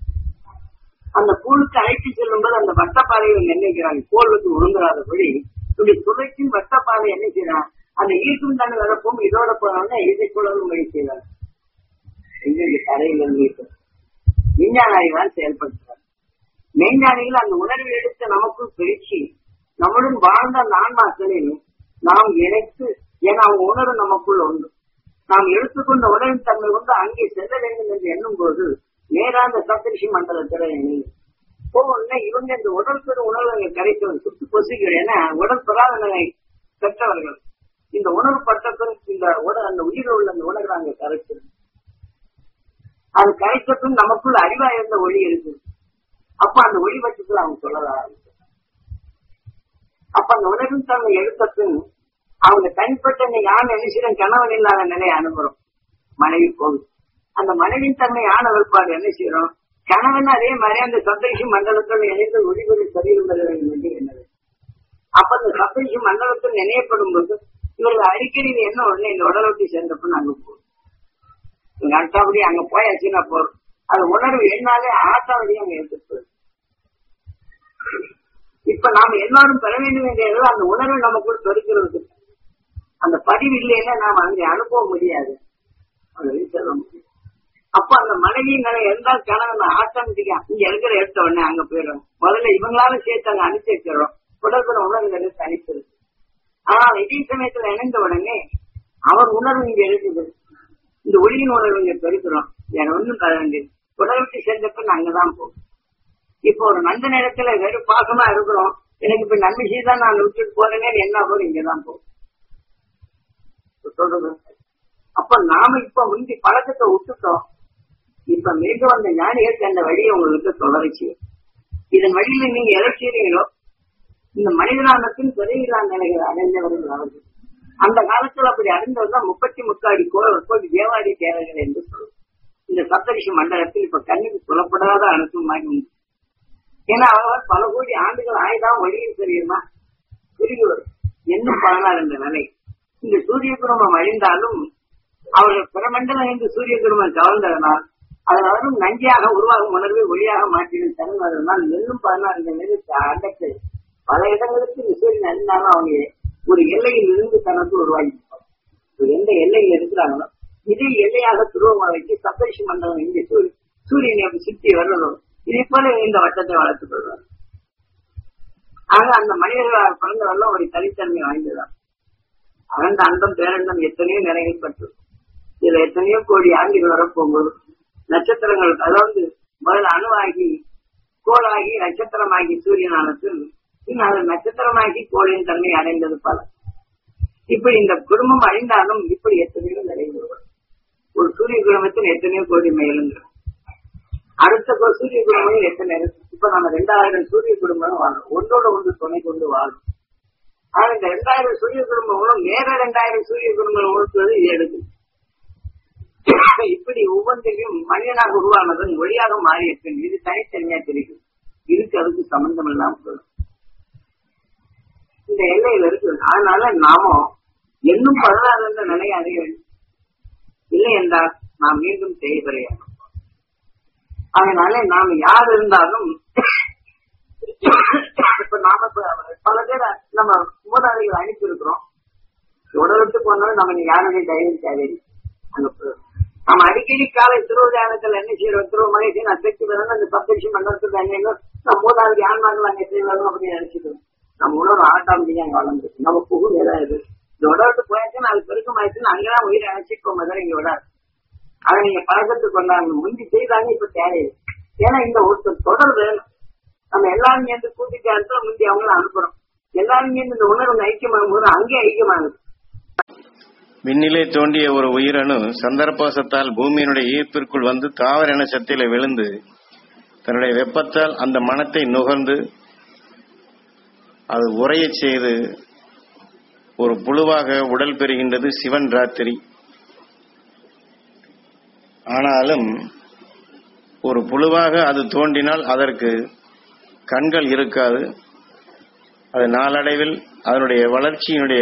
அந்த கூழுக்கு அழைத்து செல்லும் போது அந்த வட்டப்பாதையை நிர்ணயிக்கிறாங்க கோளுக்கு ஒழுங்காதபடி இப்படி துளைக்கும் வட்டப்பாதை என்ன செய்யறான் அந்த ஈர்க்கும் தன்மை வரப்பும் இதோட போனோம்னா இதை குழலும் முயற்சி செய்வாங்க இந்த கரையில் இருந்து விஞ்ஞான அறிவால் செயல்படுத்துறாங்க மெய்ஞானிகள் அந்த உணர்வை எடுத்து நமக்குள் பிரிச்சு நம்மளுடன் வாழ்ந்த அந்த ஆன்மாக்களில் நாம் இணைத்து ஏன்னா அவங்க உணர்வு நமக்குள்ள உண்டு நாம் எடுத்துக்கொண்ட உணவின் தன்மை கொண்டு அங்கே செல்ல வேண்டும் என்று எண்ணும் போது நேரா அந்த சப்தரிஷி மண்டலத்துல போன இவங்க இந்த உடல் பெறும் உணர்வு கிடைத்தவங்க சுத்து பொசுகள் ஏன்னா உடல் பெறாதவங்களை பெற்றவர்கள் இந்த உணர்வு பட்டத்தும் இந்த உடல் அந்த உயிர் உள்ள அந்த உணர்வு அங்க கரைச்சிடும் அது கரைச்சத்தும் நமக்குள்ள அறிவா இருந்த ஒளி இருக்கு அப்ப அந்த ஒளி பட்சத்துல அவங்க சொல்லல அப்ப அந்த உணர்வின் தன்மை எடுத்தப்பின் அவங்க தனிப்பட்ட யான் நினைச்சிடும் கணவன் இல்லாத நிலையை அனுப்புறோம் மனைவி போகுது அந்த மனைவின் தன்மை ஆன விற்பாடு என்ன செய்யறோம் கணவன் அதே மாதிரி அந்த சப்தரிஷி மண்டலத்தோடு இணைந்து ஒளிபொலி சரியிருந்தது என்று என்னது அப்ப அந்த சப்தரிஷி மண்டலத்தில் நினையப்படும் போது இவர்கள் அடிக்கடி என்ன உடனே இந்த உடலை விட்டு சேர்ந்தப்ப நாங்க போறோம் இங்க அடுத்தபடி அங்க போயாச்சுன்னா போறோம் அது உணர்வு என்னாலே ஆட்டாவடியும் அங்க எடுத்துட்டு இப்ப நாம எல்லாரும் பெற வேண்டும் என்ற அந்த உணர்வு நமக்குள் பெருக்கிறது அந்த பதிவு இல்லைன்னா நாம அங்கே அனுப்ப முடியாது அதை சொல்ல முடியும் அப்ப அந்த மனைவி நிலை இருந்தால் கணவன் ஆட்டோமேட்டிக்கா இங்க இருக்கிற எடுத்த உடனே அங்க போயிடும் முதல்ல இவங்களால சேர்த்து அங்க அனுப்பிச்சு வச்சிடறோம் உடல்புற உணர்வுகளை தனிப்பது ஆனால் இதே சமயத்துல இணைந்த உடனே அவர் உணர்வு இங்க இருக்குது இந்த ஒளியின் உணர்வு இங்க பெருக்கிறோம் வேற ஒண்ணும் தர வேண்டியது உடல் விட்டு சேர்ந்தப்ப அங்கதான் போகும் இப்போ ஒரு நல்ல நேரத்துல வெறும் பாசமா இருக்கிறோம் எனக்கு இப்ப நன்மை செய்தான் நான் விட்டுட்டு போறேன்னு என்ன போதும் இங்கதான் போகும் சொல்றது அப்ப நாம இப்ப முந்தி பழக்கத்தை விட்டுட்டோம் இப்ப மீண்டும் அந்த ஞானிகளுக்கு அந்த வழியை உங்களுக்கு தொடர்ச்சி இதன் வழியில நீங்க எதை செய்றீங்களோ இந்த மனிதனானத்தின் பிறவிலான நிலைகள் அடைந்தவர்கள் அவர்கள் அந்த காலத்துல அப்படி அடைந்தவர் தான் முப்பத்தி முக்காடி கோடி தேவாதி தேவைகள் என்று சொல்லும் இந்த சப்தரிஷி மண்டலத்தில் இப்ப கண்ணுக்கு புலப்படாத அனுப்புமாகி உண்டு ஏன்னா அவர் பல கோடி ஆண்டுகள் ஆயுதான் வழியில் தெரியுமா புரியுவர் இன்னும் பதினாறு என்ற நிலை இந்த சூரிய குடும்பம் அழிந்தாலும் அவர்கள் பிரமண்டலம் என்று சூரிய குடும்பம் கவர்ந்ததனால் அதனாலும் நஞ்சியாக உருவாகும் உணர்வை ஒளியாக மாற்றின தருவதனால் இன்னும் பதினாறு என்ற நிலை அண்டத்தை பல இடங்களுக்கு இந்த சூரியன் அழிந்தாலும் அவங்க ஒரு எல்லையில் இருந்து தனக்கு உருவாகி எந்த எல்லையில் இருக்கிறாங்களோ இதே எல்லையாக துருவமாக வைத்து சப்தரிஷி மண்டலம் இங்கே சூரியனை அப்படி சுற்றி வர்றதும் இதே போல இந்த வட்டத்தை வளர்த்துக் கொள்வார் ஆக அந்த மனிதர்களால் பிறந்தவர்கள் ஒரு தனித்தன்மை வாய்ந்ததான் அகண்ட அண்டம் பேரண்டம் எத்தனையோ நிறைகள் பற்று இதுல எத்தனையோ கோடி ஆண்டுகள் வரப்போகும்போது நட்சத்திரங்கள் அதாவது முதல்ல அணுவாகி கோளாகி நட்சத்திரமாகி சூரியனானத்தில் அது நட்சத்திரமாகி கோளின் தன்மை அடைந்தது பல இப்படி இந்த குடும்பம் அழிந்தாலும் இப்படி எத்தனையோ நிறைவு ஒரு சூரிய குடும்பத்தில் எத்தனையோ கோடி மேலுங்க அடுத்த சூரிய குடும்பம் எத்தனை இப்ப நம்ம ரெண்டாயிரம் சூரிய குடும்பம் வாழும் ஒன்றோட ஒன்று துணை கொண்டு வாழும் ஆனா இந்த ரெண்டாயிரம் சூரிய குடும்பங்களும் வேற ரெண்டாயிரம் சூரிய குடும்பங்கள் உணர்த்துவது இது எடுக்கும் இப்படி ஒவ்வொன்றையும் மனிதனாக உருவானதன் மொழியாக மாறி இருக்கு இது தனித்தனியா தெரியும் இதுக்கு அதுக்கு சம்பந்தம் இல்லாம போதும் இந்த எல்லையில இருக்கு அதனால நாம இன்னும் பதினாறு என்ற நிலையை அடைய வேண்டும் இல்லை என்றால் நாம் மீண்டும் தேய்பிரையாக அதனால நாம் யார் இருந்தாலும் இப்ப நாம இப்ப பல பேரை நம்ம மூதாதைகள் அனுப்பி இருக்கிறோம் உடலுக்கு போனாலும் நம்ம யாருமே தைரியம் தேவையில்லை அனுப்பு நம்ம அடிக்கடி காலை திருவிழானத்துல என்ன செய்யறோம் திருவ மகேஷன் அசக்தி வேணும் அந்த பத்தரிசி மண்டலத்துக்கு என்ன நம்ம மூதாவது ஆன்மாக்கள் அங்கே செய்யணும் அப்படின்னு நினைச்சுக்கிறோம் நம்ம உணர்வு ஆட்டாம அங்க வளர்ந்துருக்கு நம்ம புகு ஏதாவது இந்த உடலுக்கு போயாச்சுன்னா அது பெருக்கமாயிடுச்சுன்னு அங்கதான் உயிரை அணைச்சிட்டு முதல்ல இங்க விடாது அதை நீங்க பழக்கத்துக்கு கொண்டாங்க முந்தி செய்தாங்க இப்ப தேவையில்லை ஏன்னா இந்த ஒரு தொடர் வேணும் நம்ம எல்லாரும் சேர்ந்து கூட்டிட்டு முந்தி அவங்கள அனுப்புறோம் எல்லாரும் சேர்ந்து இந்த உணர்வு ஐக்கியமாகும் போது அங்கே ஐக்கியமாகுது விண்ணிலே தோண்டிய ஒரு உயிரணு சந்தர்ப்பவசத்தால் பூமியினுடைய ஈர்ப்பிற்குள் வந்து தாவர இனச்சத்தில விழுந்து தன்னுடைய வெப்பத்தால் அந்த மனத்தை நுகர்ந்து அது உரையச் செய்து ஒரு புழுவாக உடல் பெறுகின்றது சிவன் ராத்திரி ஆனாலும் ஒரு புழுவாக அது தோன்றினால் அதற்கு கண்கள் இருக்காது அது நாளடைவில் அதனுடைய வளர்ச்சியினுடைய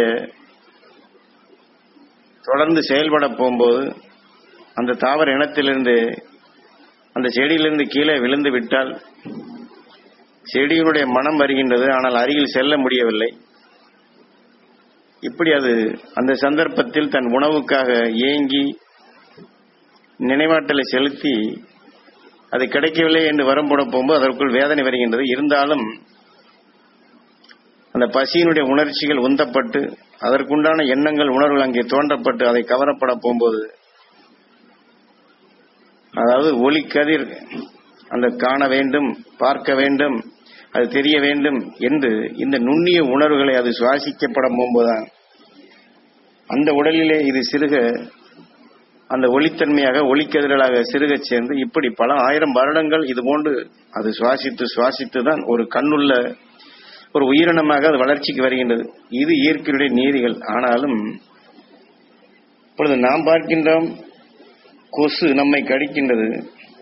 தொடர்ந்து செயல்பட போகும்போது அந்த தாவர இனத்திலிருந்து அந்த செடியிலிருந்து கீழே விழுந்து விட்டால் செடியினுடைய மனம் வருகின்றது ஆனால் அருகில் செல்ல முடியவில்லை இப்படி அது அந்த சந்தர்ப்பத்தில் தன் உணவுக்காக ஏங்கி நினைவாற்றலை செலுத்தி அது கிடைக்கவில்லை என்று வரம்போட போகும்போது அதற்குள் வேதனை வருகின்றது இருந்தாலும் அந்த பசியினுடைய உணர்ச்சிகள் உந்தப்பட்டு அதற்குண்டான எண்ணங்கள் உணர்வுகள் அங்கே தோன்றப்பட்டு அதை கவரப்பட போகும்போது அதாவது ஒளி கதிர் அந்த காண வேண்டும் பார்க்க வேண்டும் அது தெரிய வேண்டும் என்று இந்த நுண்ணிய உணர்வுகளை அது சுவாசிக்கப்பட போகும்போதுதான் அந்த உடலிலே இது சிறுக அந்த ஒளித்தன்மையாக ஒளிக்கதிர்களாக சிறுகச் சேர்ந்து இப்படி பல ஆயிரம் வருடங்கள் இது போன்று அது சுவாசித்து சுவாசித்து தான் ஒரு கண்ணுள்ள ஒரு உயிரினமாக அது வளர்ச்சிக்கு வருகின்றது இது இயற்கையுடைய நீதிகள் ஆனாலும் இப்பொழுது நாம் பார்க்கின்றோம் கொசு நம்மை கடிக்கின்றது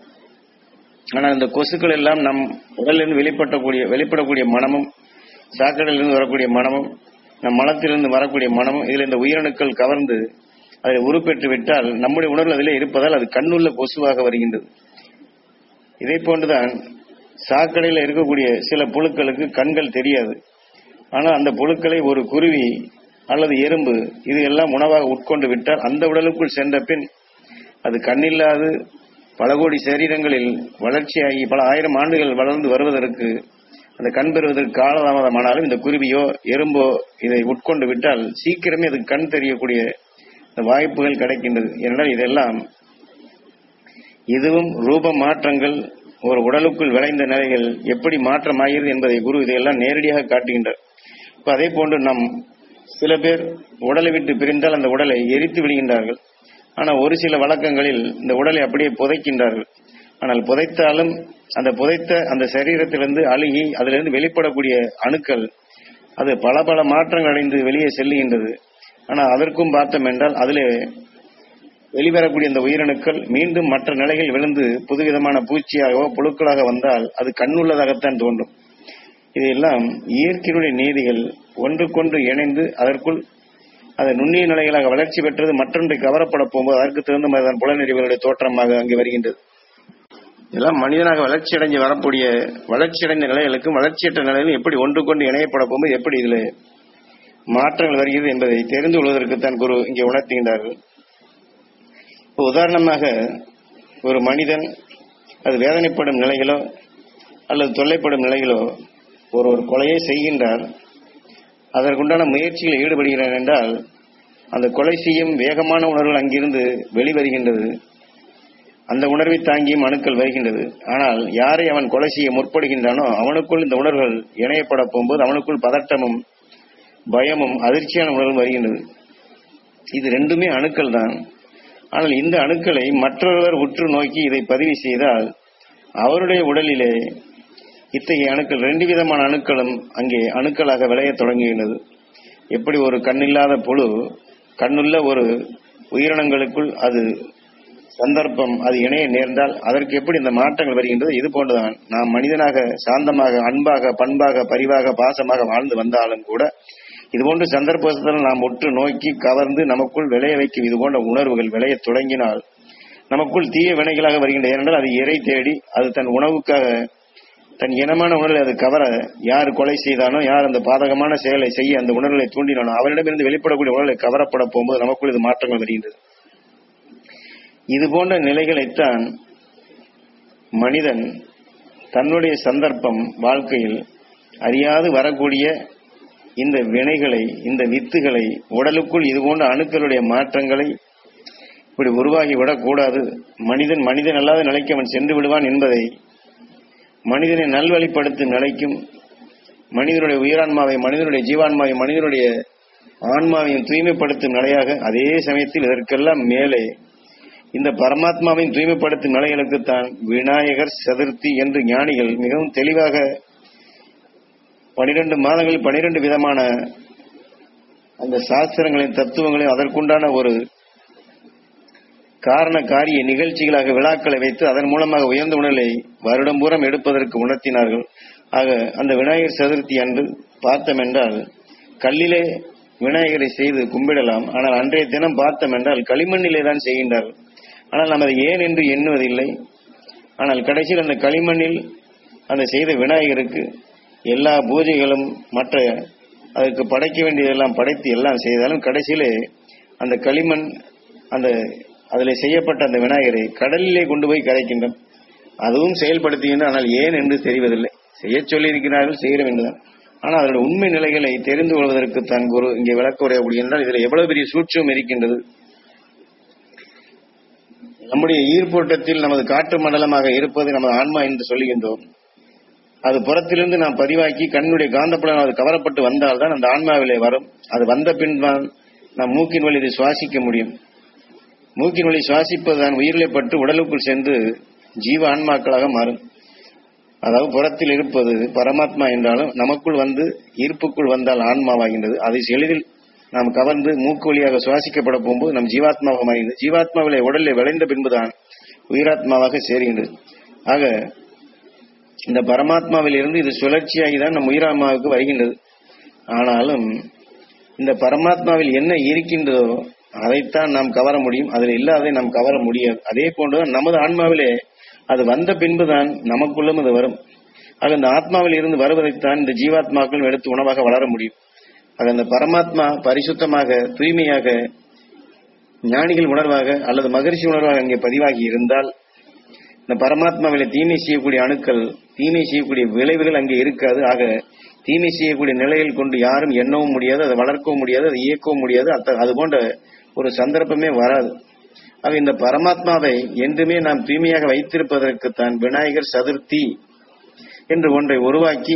ஆனால் இந்த கொசுக்கள் எல்லாம் நம் உடலிலிருந்து வெளிப்படக்கூடிய வெளிப்படக்கூடிய மனமும் சாக்கடையிலிருந்து வரக்கூடிய மனமும் நம் மனத்திலிருந்து வரக்கூடிய மனமும் இதில் இந்த உயிரணுக்கள் கவர்ந்து அதில் உருப்பெற்று விட்டால் நம்முடைய உணர்வு அதிலே இருப்பதால் அது கண்ணுள்ள கொசுவாக வருகின்றது இதை போன்றுதான் சாக்கடையில் இருக்கக்கூடிய சில புழுக்களுக்கு கண்கள் தெரியாது ஆனால் அந்த புழுக்களை ஒரு குருவி அல்லது எறும்பு இது எல்லாம் உணவாக உட்கொண்டு விட்டால் அந்த உடலுக்குள் சென்ற பின் அது கண்ணில்லாது பல கோடி சரீரங்களில் வளர்ச்சியாகி பல ஆயிரம் ஆண்டுகள் வளர்ந்து வருவதற்கு அந்த கண் பெறுவதற்கு காலதாமதமானாலும் இந்த குருவியோ எறும்போ இதை உட்கொண்டு விட்டால் சீக்கிரமே அதுக்கு கண் தெரியக்கூடிய வாய்ப்புகள் கிடைக்கின்றது ஏனென்றால் இதெல்லாம் இதுவும் ரூப மாற்றங்கள் ஒரு உடலுக்குள் விளைந்த நிலைகள் எப்படி மாற்றமாகிறது என்பதை குரு இதையெல்லாம் நேரடியாக காட்டுகின்றார் இப்ப அதே போன்று நம் சில பேர் உடலை விட்டு பிரிந்தால் அந்த உடலை எரித்து விடுகின்றார்கள் ஆனால் ஒரு சில வழக்கங்களில் இந்த உடலை அப்படியே புதைக்கின்றார்கள் ஆனால் புதைத்தாலும் அந்த புதைத்த அந்த சரீரத்திலிருந்து அழுகி அதிலிருந்து வெளிப்படக்கூடிய அணுக்கள் அது பல பல மாற்றங்கள் அடைந்து வெளியே செல்லுகின்றது ஆனால் அதற்கும் பார்த்தோம் என்றால் அதிலே வெளிவரக்கூடிய இந்த உயிரணுக்கள் மீண்டும் மற்ற நிலைகள் விழுந்து புதுவிதமான பூச்சியாகவோ புழுக்களாக வந்தால் அது கண்ணுள்ளதாகத்தான் தோன்றும் இதையெல்லாம் இயற்கையினுடைய நீதிகள் ஒன்றுக்கொன்று இணைந்து அதற்குள் அது நுண்ணிய நிலைகளாக வளர்ச்சி பெற்றது மற்றொன்றை கவரப்பட போகும்போது அதற்கு தகுந்த மாதிரி தான் புலனறிவுகளுடைய தோற்றமாக அங்கே வருகின்றது இதெல்லாம் மனிதனாக வளர்ச்சி அடைஞ்சு வரக்கூடிய வளர்ச்சி அடைந்த நிலைகளுக்கும் வளர்ச்சியற்ற நிலையிலும் எப்படி ஒன்றுக்கொண்டு இணையப்பட போகும்போது எப்படி இதில் மாற்றங்கள் வருகிறது என்பதை தெரிந்து கொள்வதற்குத்தான் குரு இங்கே உணர்த்துகின்றார்கள் இப்போ உதாரணமாக ஒரு மனிதன் அது வேதனைப்படும் நிலைகளோ அல்லது தொல்லைப்படும் நிலைகளோ ஒரு ஒரு கொலையை செய்கின்றார் அதற்குண்டான முயற்சியில் ஈடுபடுகிறார் என்றால் அந்த கொலை செய்யும் வேகமான உணர்வுகள் அங்கிருந்து வெளிவருகின்றது அந்த உணர்வை தாங்கியும் அணுக்கள் வருகின்றது ஆனால் யாரை அவன் கொலை செய்ய முற்படுகின்றானோ அவனுக்குள் இந்த உணர்வுகள் இணையப்பட போகும்போது அவனுக்குள் பதட்டமும் பயமும் அதிர்ச்சியான உணர்வும் வருகின்றது இது ரெண்டுமே அணுக்கள் தான் ஆனால் இந்த அணுக்களை மற்றொருவர் உற்று நோக்கி இதை பதிவு செய்தால் அவருடைய உடலிலே இத்தகைய அணுக்கள் ரெண்டு விதமான அணுக்களும் அங்கே அணுக்களாக விளையத் தொடங்குகின்றது எப்படி ஒரு கண்ணில்லாத புழு கண்ணுள்ள ஒரு உயிரினங்களுக்குள் அது சந்தர்ப்பம் அது இணைய நேர்ந்தால் அதற்கு எப்படி இந்த மாற்றங்கள் வருகின்றது இது போன்றுதான் நாம் மனிதனாக சாந்தமாக அன்பாக பண்பாக பரிவாக பாசமாக வாழ்ந்து வந்தாலும் கூட இது போன்ற சந்தர்ப்பத்தில் நாம் உற்று நோக்கி கவர்ந்து நமக்குள் விளைய வைக்கும் இது போன்ற உணர்வுகள் விளைய தொடங்கினால் நமக்குள் தீய வினைகளாக வருகின்ற ஏனென்றால் அது இறை தேடி அது தன் உணவுக்காக தன் இனமான உணர்வை அது கவர யார் கொலை செய்தானோ யார் அந்த பாதகமான செயலை செய்ய அந்த உணர்வுகளை தூண்டினானோ அவரிடமிருந்து வெளிப்படக்கூடிய உணர்வுகளை கவரப்பட போகும்போது நமக்குள் இது மாற்றங்கள் வருகின்றது இது போன்ற நிலைகளைத்தான் மனிதன் தன்னுடைய சந்தர்ப்பம் வாழ்க்கையில் அறியாது வரக்கூடிய இந்த வினைகளை இந்த வித்துகளை உடலுக்குள் இது போன்ற அணுக்களுடைய மாற்றங்களை இப்படி உருவாகி விடக்கூடாது மனிதன் மனிதன் அல்லாத நிலைக்கு அவன் சென்று விடுவான் என்பதை மனிதனை நல்வழிப்படுத்தும் நிலைக்கும் மனிதனுடைய உயிரான்மாவை மனிதனுடைய ஜீவான்மாவை மனிதனுடைய ஆன்மாவையும் தூய்மைப்படுத்தும் நிலையாக அதே சமயத்தில் இதற்கெல்லாம் மேலே இந்த பரமாத்மாவின் தூய்மைப்படுத்தும் நிலைகளுக்குத்தான் விநாயகர் சதுர்த்தி என்று ஞானிகள் மிகவும் தெளிவாக பனிரெண்டு மாதங்களில் பனிரெண்டு விதமான அந்த சாஸ்திரங்களின் தத்துவங்களையும் அதற்குண்டான ஒரு காரண காரிய நிகழ்ச்சிகளாக விழாக்களை வைத்து அதன் மூலமாக உயர்ந்த உணர்வை வருடம் பூரம் எடுப்பதற்கு உணர்த்தினார்கள் ஆக அந்த விநாயகர் சதுர்த்தி அன்று பார்த்தோம் என்றால் கல்லிலே விநாயகரை செய்து கும்பிடலாம் ஆனால் அன்றைய தினம் பார்த்தோம் என்றால் களிமண்ணிலே தான் செய்கின்றார்கள் ஆனால் நாம் அதை ஏன் என்று எண்ணுவதில்லை ஆனால் கடைசியில் அந்த களிமண்ணில் அந்த செய்த விநாயகருக்கு எல்லா பூஜைகளும் மற்ற அதற்கு படைக்க வேண்டியதெல்லாம் படைத்து எல்லாம் செய்தாலும் கடைசியிலே அந்த களிமண் அந்த அதில் செய்யப்பட்ட அந்த விநாயகரை கடலிலே கொண்டு போய் கரைக்கின்றோம் அதுவும் செயல்படுத்துகின்றன ஆனால் ஏன் என்று தெரிவதில்லை செய்ய சொல்லியிருக்கிறார்கள் செய்கிறோம் என்றுதான் ஆனால் அதனுடைய உண்மை நிலைகளை தெரிந்து கொள்வதற்கு தான் குரு இங்கே விளக்க உரையக்கூடிய என்றால் இதில் எவ்வளவு பெரிய சூட்சம் இருக்கின்றது நம்முடைய ஈர்ப்போட்டத்தில் நமது காற்று மண்டலமாக இருப்பது நமது ஆன்மா என்று சொல்லுகின்றோம் அது புறத்திலிருந்து நாம் பதிவாக்கி கண்ணுடைய காந்தப்புலம் அது கவரப்பட்டு வந்தால்தான் அந்த ஆன்மாவிலே வரும் அது வந்த பின் தான் நாம் மூக்கின் வழி இதை சுவாசிக்க முடியும் மூக்கின் வழி சுவாசிப்பதுதான் உயிரிலே பட்டு உடலுக்குள் சென்று ஜீவ ஆன்மாக்களாக மாறும் அதாவது புறத்தில் இருப்பது பரமாத்மா என்றாலும் நமக்குள் வந்து ஈர்ப்புக்குள் வந்தால் ஆன்மாவாகின்றது அதை எளிதில் நாம் கவர்ந்து மூக்கு வழியாக சுவாசிக்கப்பட போகும்போது நம் ஜீவாத்மாவாக மாறுகிறது ஜீவாத்மாவிலே உடலில் விளைந்த பின்புதான் உயிராத்மாவாக சேருகின்றது ஆக இந்த பரமாத்மாவில் இருந்து இது சுழற்சியாகி தான் நம் உயிராத்மாவுக்கு வருகின்றது ஆனாலும் இந்த பரமாத்மாவில் என்ன இருக்கின்றதோ அதைத்தான் நாம் கவர முடியும் அதில் இல்லாததை நாம் கவர முடியாது அதே போன்றுதான் நமது ஆன்மாவிலே அது வந்த பின்புதான் நமக்குள்ளும் அது வரும் ஆக இந்த ஆத்மாவில் இருந்து வருவதைத்தான் இந்த ஜீவாத்மாக்களும் எடுத்து உணவாக வளர முடியும் ஆக அந்த பரமாத்மா பரிசுத்தமாக தூய்மையாக ஞானிகள் உணர்வாக அல்லது மகரிஷி உணர்வாக அங்கே பதிவாகி இருந்தால் இந்த பரமாத்மாவில் தீமை செய்யக்கூடிய அணுக்கள் தீமை செய்யக்கூடிய விளைவுகள் அங்கே இருக்காது ஆக தீமை செய்யக்கூடிய நிலையில் கொண்டு யாரும் எண்ணவும் முடியாது அதை வளர்க்கவும் முடியாது அதை இயக்கவும் முடியாது அத்த- அது போன்ற ஒரு சந்தர்ப்பமே வராது ஆக இந்த பரமாத்மாவை என்றுமே நாம் தூய்மையாக வைத்திருப்பதற்குத்தான் விநாயகர் சதுர்த்தி என்று ஒன்றை உருவாக்கி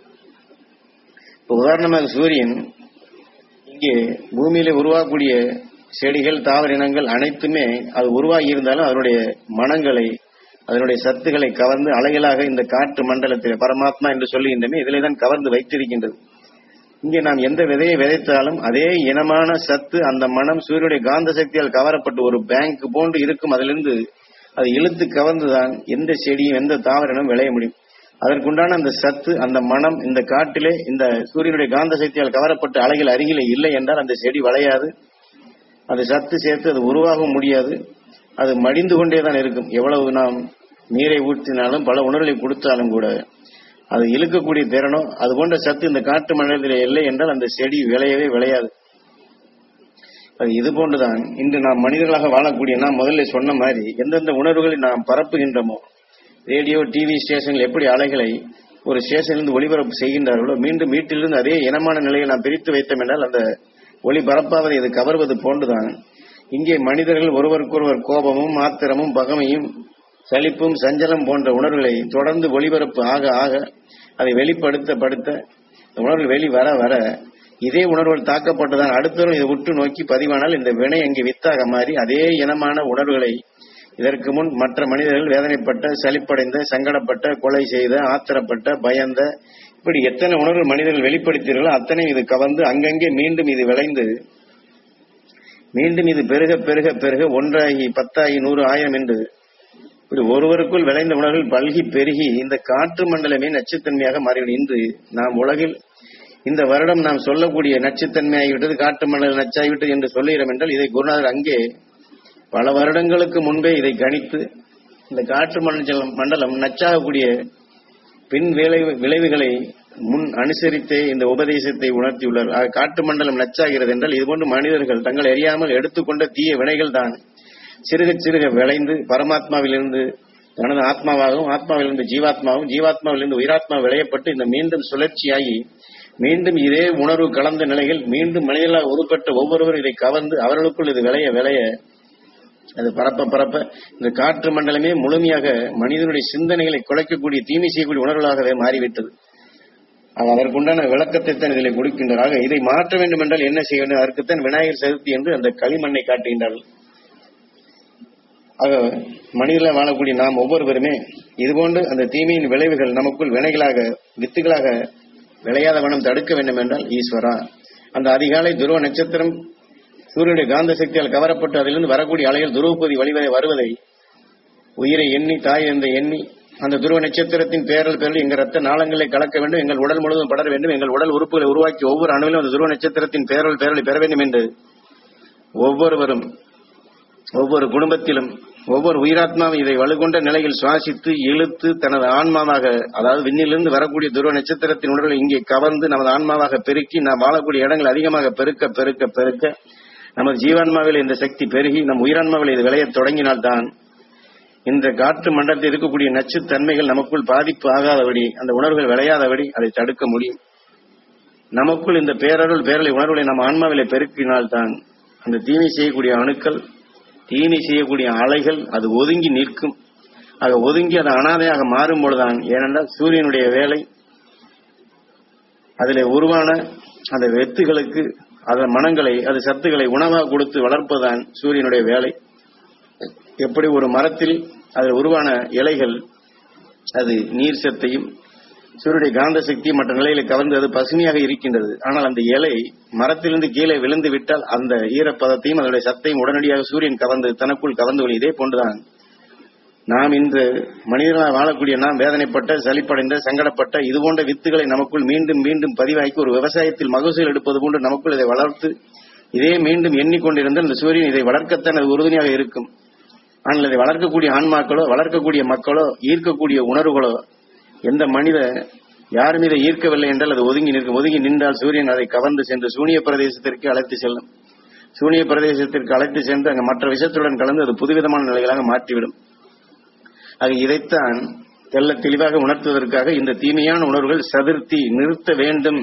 இப்ப உதாரணமாக சூரியன் இங்கே பூமியில உருவாகக்கூடிய செடிகள் தாவர இனங்கள் அனைத்துமே அது உருவாகி இருந்தாலும் அதனுடைய மனங்களை அதனுடைய சத்துக்களை கவர்ந்து அலைகளாக இந்த காற்று மண்டலத்தில் பரமாத்மா என்று சொல்லுகின்றமே இதிலே தான் கவர்ந்து வைத்திருக்கின்றது இங்கே நாம் எந்த விதையை விதைத்தாலும் அதே இனமான சத்து அந்த மனம் சூரியனுடைய காந்த சக்தியால் கவரப்பட்டு ஒரு பேங்க் போன்று இருக்கும் அதிலிருந்து அது இழுத்து கவர்ந்துதான் எந்த செடியும் எந்த தாவரனும் விளைய முடியும் அதற்குண்டான அந்த சத்து அந்த மனம் இந்த காட்டிலே இந்த சூரியனுடைய காந்த சக்தியால் கவரப்பட்டு அலைகள் அருகிலே இல்லை என்றால் அந்த செடி வளையாது அந்த சத்து சேர்த்து அது உருவாகவும் முடியாது அது மடிந்து கொண்டே தான் இருக்கும் எவ்வளவு நாம் நீரை ஊற்றினாலும் பல உணர்வுகளை கொடுத்தாலும் கூட அது இழுக்கக்கூடிய திறனோ அது போன்ற சத்து இந்த காட்டு மண்டலத்தில் இல்லை என்றால் அந்த செடி விளையவே விளையாது அது இது போன்றுதான் இன்று நாம் மனிதர்களாக வாழக்கூடிய நாம் முதல்ல சொன்ன மாதிரி எந்தெந்த உணர்வுகளை நாம் பரப்புகின்றோமோ ரேடியோ டிவி ஸ்டேஷன்கள் எப்படி அலைகளை ஒரு ஸ்டேஷனிலிருந்து ஒளிபரப்பு செய்கின்றார்களோ மீண்டும் வீட்டிலிருந்து அதே இனமான நிலையை நாம் பிரித்து வைத்தோம் என்றால் அந்த ஒளி பரப்பாவதை இது கவர்வது போன்றுதான் இங்கே மனிதர்கள் ஒருவருக்கொருவர் கோபமும் ஆத்திரமும் பகமையும் சலிப்பும் சஞ்சலம் போன்ற உணர்வுகளை தொடர்ந்து ஒளிபரப்பு ஆக ஆக அதை வெளிப்படுத்த படுத்த இந்த உணர்வு வெளி வர வர இதே உணர்வுகள் தாக்கப்பட்டுதான் அடுத்தவரும் இதை உற்று நோக்கி பதிவானால் இந்த வினை அங்கே வித்தாக மாறி அதே இனமான உணர்வுகளை இதற்கு முன் மற்ற மனிதர்கள் வேதனைப்பட்ட சலிப்படைந்த சங்கடப்பட்ட கொலை செய்த ஆத்திரப்பட்ட பயந்த இப்படி எத்தனை உணர்வுகள் மனிதர்கள் வெளிப்படுத்தீர்களோ அத்தனை இது கவர்ந்து அங்கங்கே மீண்டும் இது விளைந்து மீண்டும் இது பெருக பெருக பெருக ஒன்றாகி பத்தாகி நூறு ஆயிரம் என்று இப்படி ஒருவருக்குள் விளைந்த உணர்வுகள் பல்கி பெருகி இந்த காற்று மண்டலமே நச்சுத்தன்மையாக மாறிவிடும் இன்று நாம் உலகில் இந்த வருடம் நாம் சொல்லக்கூடிய நச்சுத்தன்மையாகிவிட்டது காட்டு மண்டல நச்சாகிவிட்டது என்று சொல்லுகிறோம் என்றால் இதை குருநாதர் அங்கே பல வருடங்களுக்கு முன்பே இதை கணித்து இந்த காற்று மண்டலம் மண்டலம் நச்சாகக்கூடிய பின் விளைவு விளைவுகளை முன் அனுசரித்தே இந்த உபதேசத்தை உணர்த்தியுள்ளார் ஆக காட்டு மண்டலம் நச்சாகிறது என்றால் இதுபோன்று மனிதர்கள் தங்கள் அறியாமல் எடுத்துக்கொண்ட தீய வினைகள் தான் சிறுக சிறுக விளைந்து பரமாத்மாவிலிருந்து தனது ஆத்மாவாகவும் ஆத்மாவிலிருந்து ஜீவாத்மாவும் ஜீவாத்மாவிலிருந்து உயிராத்மா விளையப்பட்டு இந்த மீண்டும் சுழற்சியாகி மீண்டும் இதே உணர்வு கலந்த நிலைகள் மீண்டும் மனிதர்களால் உருப்பட்ட ஒவ்வொருவரும் இதை கவர்ந்து அவர்களுக்குள் இது விளைய விளைய அது பரப்ப பரப்ப இந்த காற்று மண்டலமே முழுமையாக மனிதனுடைய சிந்தனைகளை குலைக்கக்கூடிய தீமை செய்யக்கூடிய உணர்வுகளாகவே மாறிவிட்டது ஆக அதற்குண்டான விளக்கத்தை தான் இதில் கொடுக்கின்றார் ஆக இதை மாற்ற வேண்டும் என்றால் என்ன செய்ய வேண்டும் அதற்குத்தான் விநாயகர் சதுர்த்தி என்று அந்த களிமண்ணை காட்டுகின்றார்கள் ஆக மனிதர்கள வாழக்கூடிய நாம் ஒவ்வொருவருமே இதுபோன்று அந்த தீமையின் விளைவுகள் நமக்குள் வினைகளாக வித்துகளாக விளையாத வண்ணம் தடுக்க வேண்டும் என்றால் ஈஸ்வரா அந்த அதிகாலை துருவ நட்சத்திரம் சூரியனுடைய காந்த சக்தியால் கவரப்பட்டு அதிலிருந்து வரக்கூடிய அலைகள் துருவப்பதி வழிவரை வருவதை உயிரை எண்ணி தாய் என்ற எண்ணி அந்த துருவ நட்சத்திரத்தின் பேரல் பேரல் எங்கள் ரத்த நாளங்களை கலக்க வேண்டும் எங்கள் உடல் முழுவதும் படர வேண்டும் எங்கள் உடல் உறுப்புகளை உருவாக்கி ஒவ்வொரு அணுவிலும் அந்த துருவ நட்சத்திரத்தின் பேரல் பேரலை பெற வேண்டும் என்று ஒவ்வொருவரும் ஒவ்வொரு குடும்பத்திலும் ஒவ்வொரு உயிராத்மாவும் இதை வலுகொண்ட நிலையில் சுவாசித்து இழுத்து தனது ஆன்மாவாக அதாவது விண்ணிலிருந்து வரக்கூடிய துருவ நட்சத்திரத்தின் உணர்வுகளை இங்கே கவர்ந்து நமது ஆன்மாவாக பெருக்கி நாம் வாழக்கூடிய இடங்கள் அதிகமாக பெருக்க பெருக்க பெருக்க நமது ஜீவான்மாவில் இந்த சக்தி பெருகி நம் உயிரான்மாவில் இது விளையத் தொடங்கினால்தான் இந்த காற்று மண்டலத்தில் இருக்கக்கூடிய நச்சுத்தன்மைகள் நமக்குள் பாதிப்பு ஆகாதபடி அந்த உணர்வுகள் விளையாதபடி அதை தடுக்க முடியும் நமக்குள் இந்த பேரருள் பேரலை உணர்வுகளை நம் ஆன்மாவிலே பெருக்கினால்தான் அந்த தீமை செய்யக்கூடிய அணுக்கள் தீமை செய்யக்கூடிய அலைகள் அது ஒதுங்கி நிற்கும் ஆக ஒதுங்கி அது அனாதையாக மாறும் பொழுதுதான் ஏனென்றால் சூரியனுடைய வேலை அதிலே உருவான அந்த வெத்துகளுக்கு அதன் மனங்களை அது சத்துக்களை உணவாக கொடுத்து வளர்ப்பதுதான் சூரியனுடைய வேலை எப்படி ஒரு மரத்தில் அதில் உருவான இலைகள் அது நீர் சத்தையும் சூரியனுடைய காந்த சக்தி மற்ற நிலையில கவர்ந்து அது பசுமையாக இருக்கின்றது ஆனால் அந்த இலை மரத்திலிருந்து கீழே விழுந்து விட்டால் அந்த ஈரப்பதத்தையும் அதனுடைய சத்தையும் உடனடியாக சூரியன் கவர்ந்து தனக்குள் கவர்ந்து கொள்ளும். இதே போன்றுதான் நாம் இன்று மனிதர்களாக வாழக்கூடிய நாம் வேதனைப்பட்ட சலிப்படைந்த சங்கடப்பட்ட இது போன்ற வித்துகளை நமக்குள் மீண்டும் மீண்டும் பதிவாக்கி ஒரு விவசாயத்தில் மகசூல் எடுப்பது போன்று நமக்குள் இதை வளர்த்து இதே மீண்டும் எண்ணிக்கொண்டிருந்தால் இந்த சூரியன் இதை வளர்க்கத்தான் அது உறுதுணையாக இருக்கும் ஆனால் இதை வளர்க்கக்கூடிய ஆன்மாக்களோ வளர்க்கக்கூடிய மக்களோ ஈர்க்கக்கூடிய உணர்வுகளோ எந்த மனித யாரும் இதை ஈர்க்கவில்லை என்றால் அது ஒதுங்கி நிற்கும் ஒதுங்கி நின்றால் சூரியன் அதை கவர்ந்து சென்று சூனிய பிரதேசத்திற்கு அழைத்து செல்லும் சூனிய பிரதேசத்திற்கு அழைத்து சென்று அங்கு மற்ற விஷத்துடன் கலந்து அது புதுவிதமான நிலைகளாக மாற்றிவிடும் ஆக இதைத்தான் தெல்ல தெளிவாக உணர்த்துவதற்காக இந்த தீமையான உணர்வுகள் சதிர்த்தி நிறுத்த வேண்டும்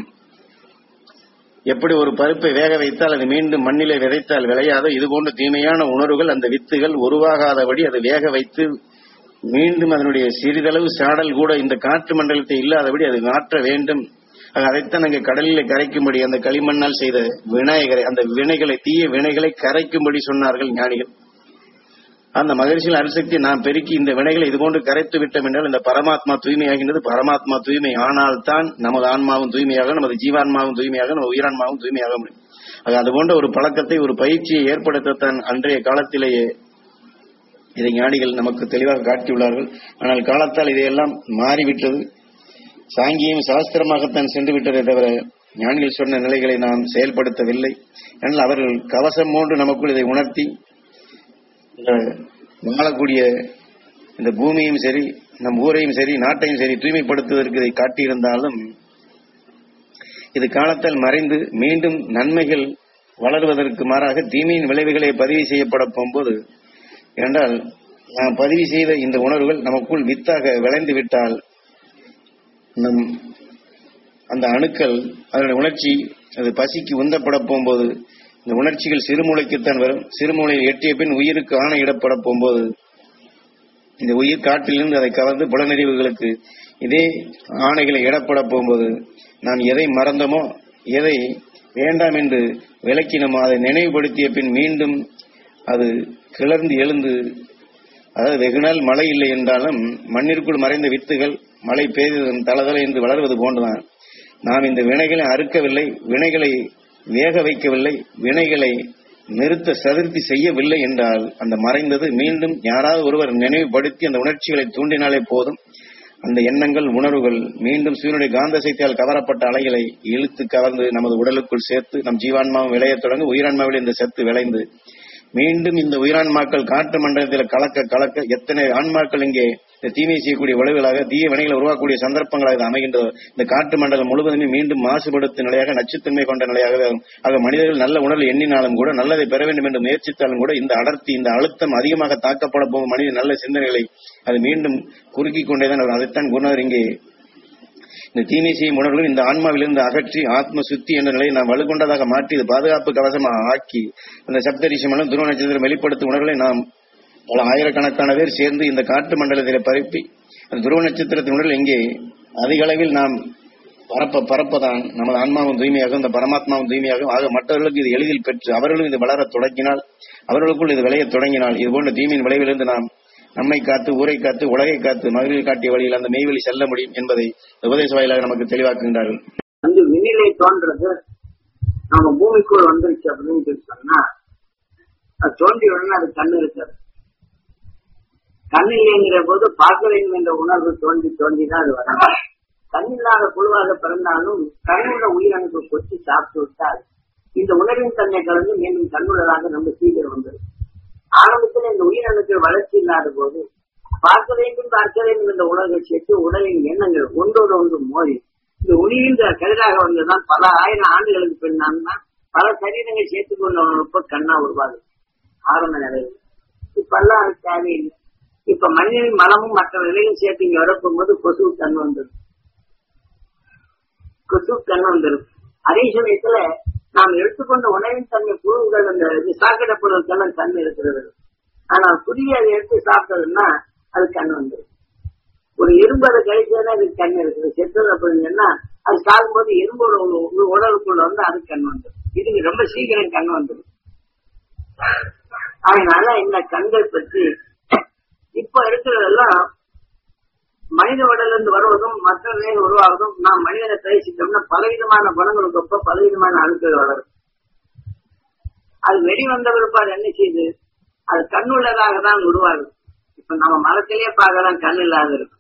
எப்படி ஒரு பருப்பை வேக வைத்தால் அது மீண்டும் மண்ணிலே விதைத்தால் விளையாதோ இதுபோன்ற தீமையான உணர்வுகள் அந்த வித்துகள் உருவாகாதபடி அதை வேக வைத்து மீண்டும் அதனுடைய சிறிதளவு சாடல் கூட இந்த காற்று மண்டலத்தை இல்லாதபடி அது மாற்ற வேண்டும் ஆக அதைத்தான் அங்கே கடலில் கரைக்கும்படி அந்த களிமண்ணால் செய்த விநாயகரை அந்த வினைகளை தீய வினைகளை கரைக்கும்படி சொன்னார்கள் ஞானிகள் அந்த மகிழ்ச்சியில் அரிசக்தி நாம் பெருக்கி இந்த வினைகளை இதுபோன்று கரைத்து விட்டோம் என்றால் இந்த பரமாத்மா தூய்மையாகின்றது பரமாத்மா தூய்மை ஆனால் தான் நமது ஆன்மாவும் தூய்மையாக நமது ஜீவான்மாவும் தூய்மையாக நம்ம உயிரான்மாவும் தூய்மையாக முடியும் ஆக அது போன்ற ஒரு பழக்கத்தை ஒரு பயிற்சியை ஏற்படுத்தத்தான் அன்றைய காலத்திலேயே இதை ஞானிகள் நமக்கு தெளிவாக காட்டியுள்ளார்கள் ஆனால் காலத்தால் இதையெல்லாம் மாறிவிட்டது சாங்கியம் சாஸ்திரமாகத்தான் சென்று விட்டதே தவிர ஞானிகள் சொன்ன நிலைகளை நாம் செயல்படுத்தவில்லை ஆனால் அவர்கள் கவசம் போன்று நமக்குள் இதை உணர்த்தி இந்த வாழக்கூடிய இந்த பூமியும் சரி நம் ஊரையும் சரி நாட்டையும் சரி தூய்மைப்படுத்துவதற்கு இதை காட்டியிருந்தாலும் இது காலத்தால் மறைந்து மீண்டும் நன்மைகள் வளருவதற்கு மாறாக தீமையின் விளைவுகளை பதிவு செய்யப்பட போகும்போது என்றால் நாம் பதிவு செய்த இந்த உணர்வுகள் நமக்குள் வித்தாக விளைந்து விட்டால் நம் அந்த அணுக்கள் அதனுடைய உணர்ச்சி அது பசிக்கு உந்தப்பட போகும்போது இந்த உணர்ச்சிகள் சிறுமூளைக்குத்தான் வரும் சிறுமூளையில் எட்டிய பின் உயிருக்கு ஆணையிடப்பட போகும்போது இந்த உயிர் காட்டிலிருந்து அதை கவர்ந்து புலனறிவுகளுக்கு இதே ஆணைகளை இடப்பட போகும்போது நாம் எதை மறந்தோமோ எதை வேண்டாம் என்று விளக்கினோமோ அதை நினைவுபடுத்திய பின் மீண்டும் அது கிளர்ந்து எழுந்து அதாவது வெகுநாள் மழை இல்லை என்றாலும் மண்ணிற்குள் மறைந்த வித்துகள் மழை பெய்ததன் தளதள என்று வளர்வது போன்றுதான் நாம் இந்த வினைகளை அறுக்கவில்லை வினைகளை வேக வைக்கவில்லை வினைகளை நிறுத்த சதிர்த்தி செய்யவில்லை என்றால் அந்த மறைந்தது மீண்டும் யாராவது ஒருவர் நினைவுபடுத்தி அந்த உணர்ச்சிகளை தூண்டினாலே போதும் அந்த எண்ணங்கள் உணர்வுகள் மீண்டும் சூரியனுடைய காந்த சக்தியால் கவரப்பட்ட அலைகளை இழுத்து கவர்ந்து நமது உடலுக்குள் சேர்த்து நம் ஜீவான்மாவும் விளையத் தொடங்க உயிரான்மாவில் இந்த சத்து விளைந்து மீண்டும் இந்த உயிரான்மாக்கள் காற்று மண்டலத்தில் கலக்க கலக்க எத்தனை ஆன்மாக்கள் இங்கே இந்த தீமை செய்யக்கூடிய விளைவுகளாக தீய வினைகளை உருவாக்கக்கூடிய சந்தர்ப்பங்களாக இது அமைகின்றது இந்த காற்று மண்டலம் முழுவதுமே மீண்டும் மாசுபடுத்தும் நிலையாக நச்சுத்தன்மை கொண்ட நிலையாக ஆகும். ஆக மனிதர்கள் நல்ல உணர்வு எண்ணினாலும் கூட நல்லதை பெற வேண்டும் என்று முயற்சித்தாலும் கூட இந்த அடர்த்தி இந்த அழுத்தம் அதிகமாக தாக்கப்பட போகும் மனித நல்ல சிந்தனைகளை அது மீண்டும் குறுக்கிக் கொண்டேதான் வரும். அதைத்தான் குருநாதர் இங்கே இந்த தீமை செய்யும் உணர்வுகள் இந்த ஆன்மாவிலிருந்து அகற்றி ஆத்ம சுத்தி என்ற நிலையை நாம் வலுகொண்டதாக மாற்றி இது பாதுகாப்பு கவசமாக ஆக்கி அந்த சப்தரிஷி மனம் துருவ நட்சத்திரம் வெளிப்படுத்தும் உணர்வுகளை நாம் பல ஆயிரக்கணக்கான பேர் சேர்ந்து இந்த காற்று மண்டலத்தில் பரப்பி அந்த துருவ நட்சத்திரத்தின் உணர்வு இங்கே அதிக அளவில் நாம் பரப்ப பரப்பதான் நமது ஆன்மாவும் தூய்மையாகும் இந்த பரமாத்மாவும் தூய்மையாகும் ஆக மற்றவர்களுக்கு இது எளிதில் பெற்று அவர்களும் இது வளரத் தொடங்கினால் அவர்களுக்குள் இது விளையத் தொடங்கினால் இது போன்ற தீமையின் விளைவிலிருந்து நாம் நம்மை காத்து ஊரை காத்து உலகை காத்து மகளிர் காட்டிய வழியில் அந்த மெய்வழி செல்ல முடியும் என்பதை உபதேச வாயிலாக நமக்கு தெளிவாக்குகின்றார்கள் வந்து விண்ணிலை தோன்றது நம்ம பூமிக்குள் வந்துருச்சு அப்படின்னு சொல்லி சொன்னா அது தோன்றி உடனே அது கண்ணு இருக்காது கண் இல்லைங்கிற போது பார்க்க வேண்டும் என்ற உணர்வு தோன்றி தோன்றி தான் அது வரும் கண்ணில்லாத புழுவாக பிறந்தாலும் கண்ணுள்ள உயிரணுக்கு கொத்தி சாப்பிட்டு விட்டால் இந்த உணர்வின் தன்மை கலந்து மீண்டும் கண்ணுள்ளதாக நம்ம சீக்கிரம் வந்தது ஆரம்பத்தில் இந்த உயிரணுக்கள் வளர்ச்சி இல்லாத போது பார்க்க வேண்டும் பார்க்க வேண்டும் என்ற உணர்வை சேர்த்து உடலின் எண்ணங்கள் ஒன்றோடு ஒன்று மோதி இந்த ஒளியின் கதிராக வந்ததுதான் பல ஆயிரம் ஆண்டுகளுக்கு பின்னால் தான் பல சரீரங்கள் சேர்த்துக் கொண்டவனுக்கு கண்ணா உருவாகுது ஆரம்ப நிலையில் இப்பெல்லாம் அது தேவையில்லை இப்ப மனிதனின் மனமும் மற்ற நிலையும் சேர்த்து இங்க வரப்போம் போது கொசு கண் வந்துடும் கொசு கண் வந்துடும் அதே சமயத்துல நாம் எடுத்துக்கொண்ட உணவின் தன்மை புழுவுகள் அந்த சாக்கடை பொருட்கள் கண் இருக்கிறது ஆனா புதிய அதை எடுத்து சாப்பிட்டதுன்னா அது கண் வந்துடும் ஒரு எறும்பு அதை கழிச்சதுன்னா அதுக்கு கண் இருக்குது செத்தது அப்படின்னா அது சாகும்போது எறும்போட உ- உ- உடலுக்குள்ள வந்து அது கண் வந்துடும் இதுக்கு ரொம்ப சீக்கிரம் கண் வந்துடும் அதனால இந்த கண்கள் பற்றி இப்ப இருக்கிறதெல்லாம் மனித உடல்ல இருந்து வருவதும் மற்ற நிலையில் உருவாவதும் நாம் மனிதனை பேசிட்டோம்னா பலவிதமான குணங்களுக்கு ஒப்ப பலவிதமான அணுக்கள் வளரும் அது வெளிவந்த பிற்பாடு என்ன செய்யுது அது கண்ணுள்ளதாக தான் உருவாகுது இப்ப நம்ம மரத்திலேயே பார்க்கலாம் கண் இல்லாத இருக்கும்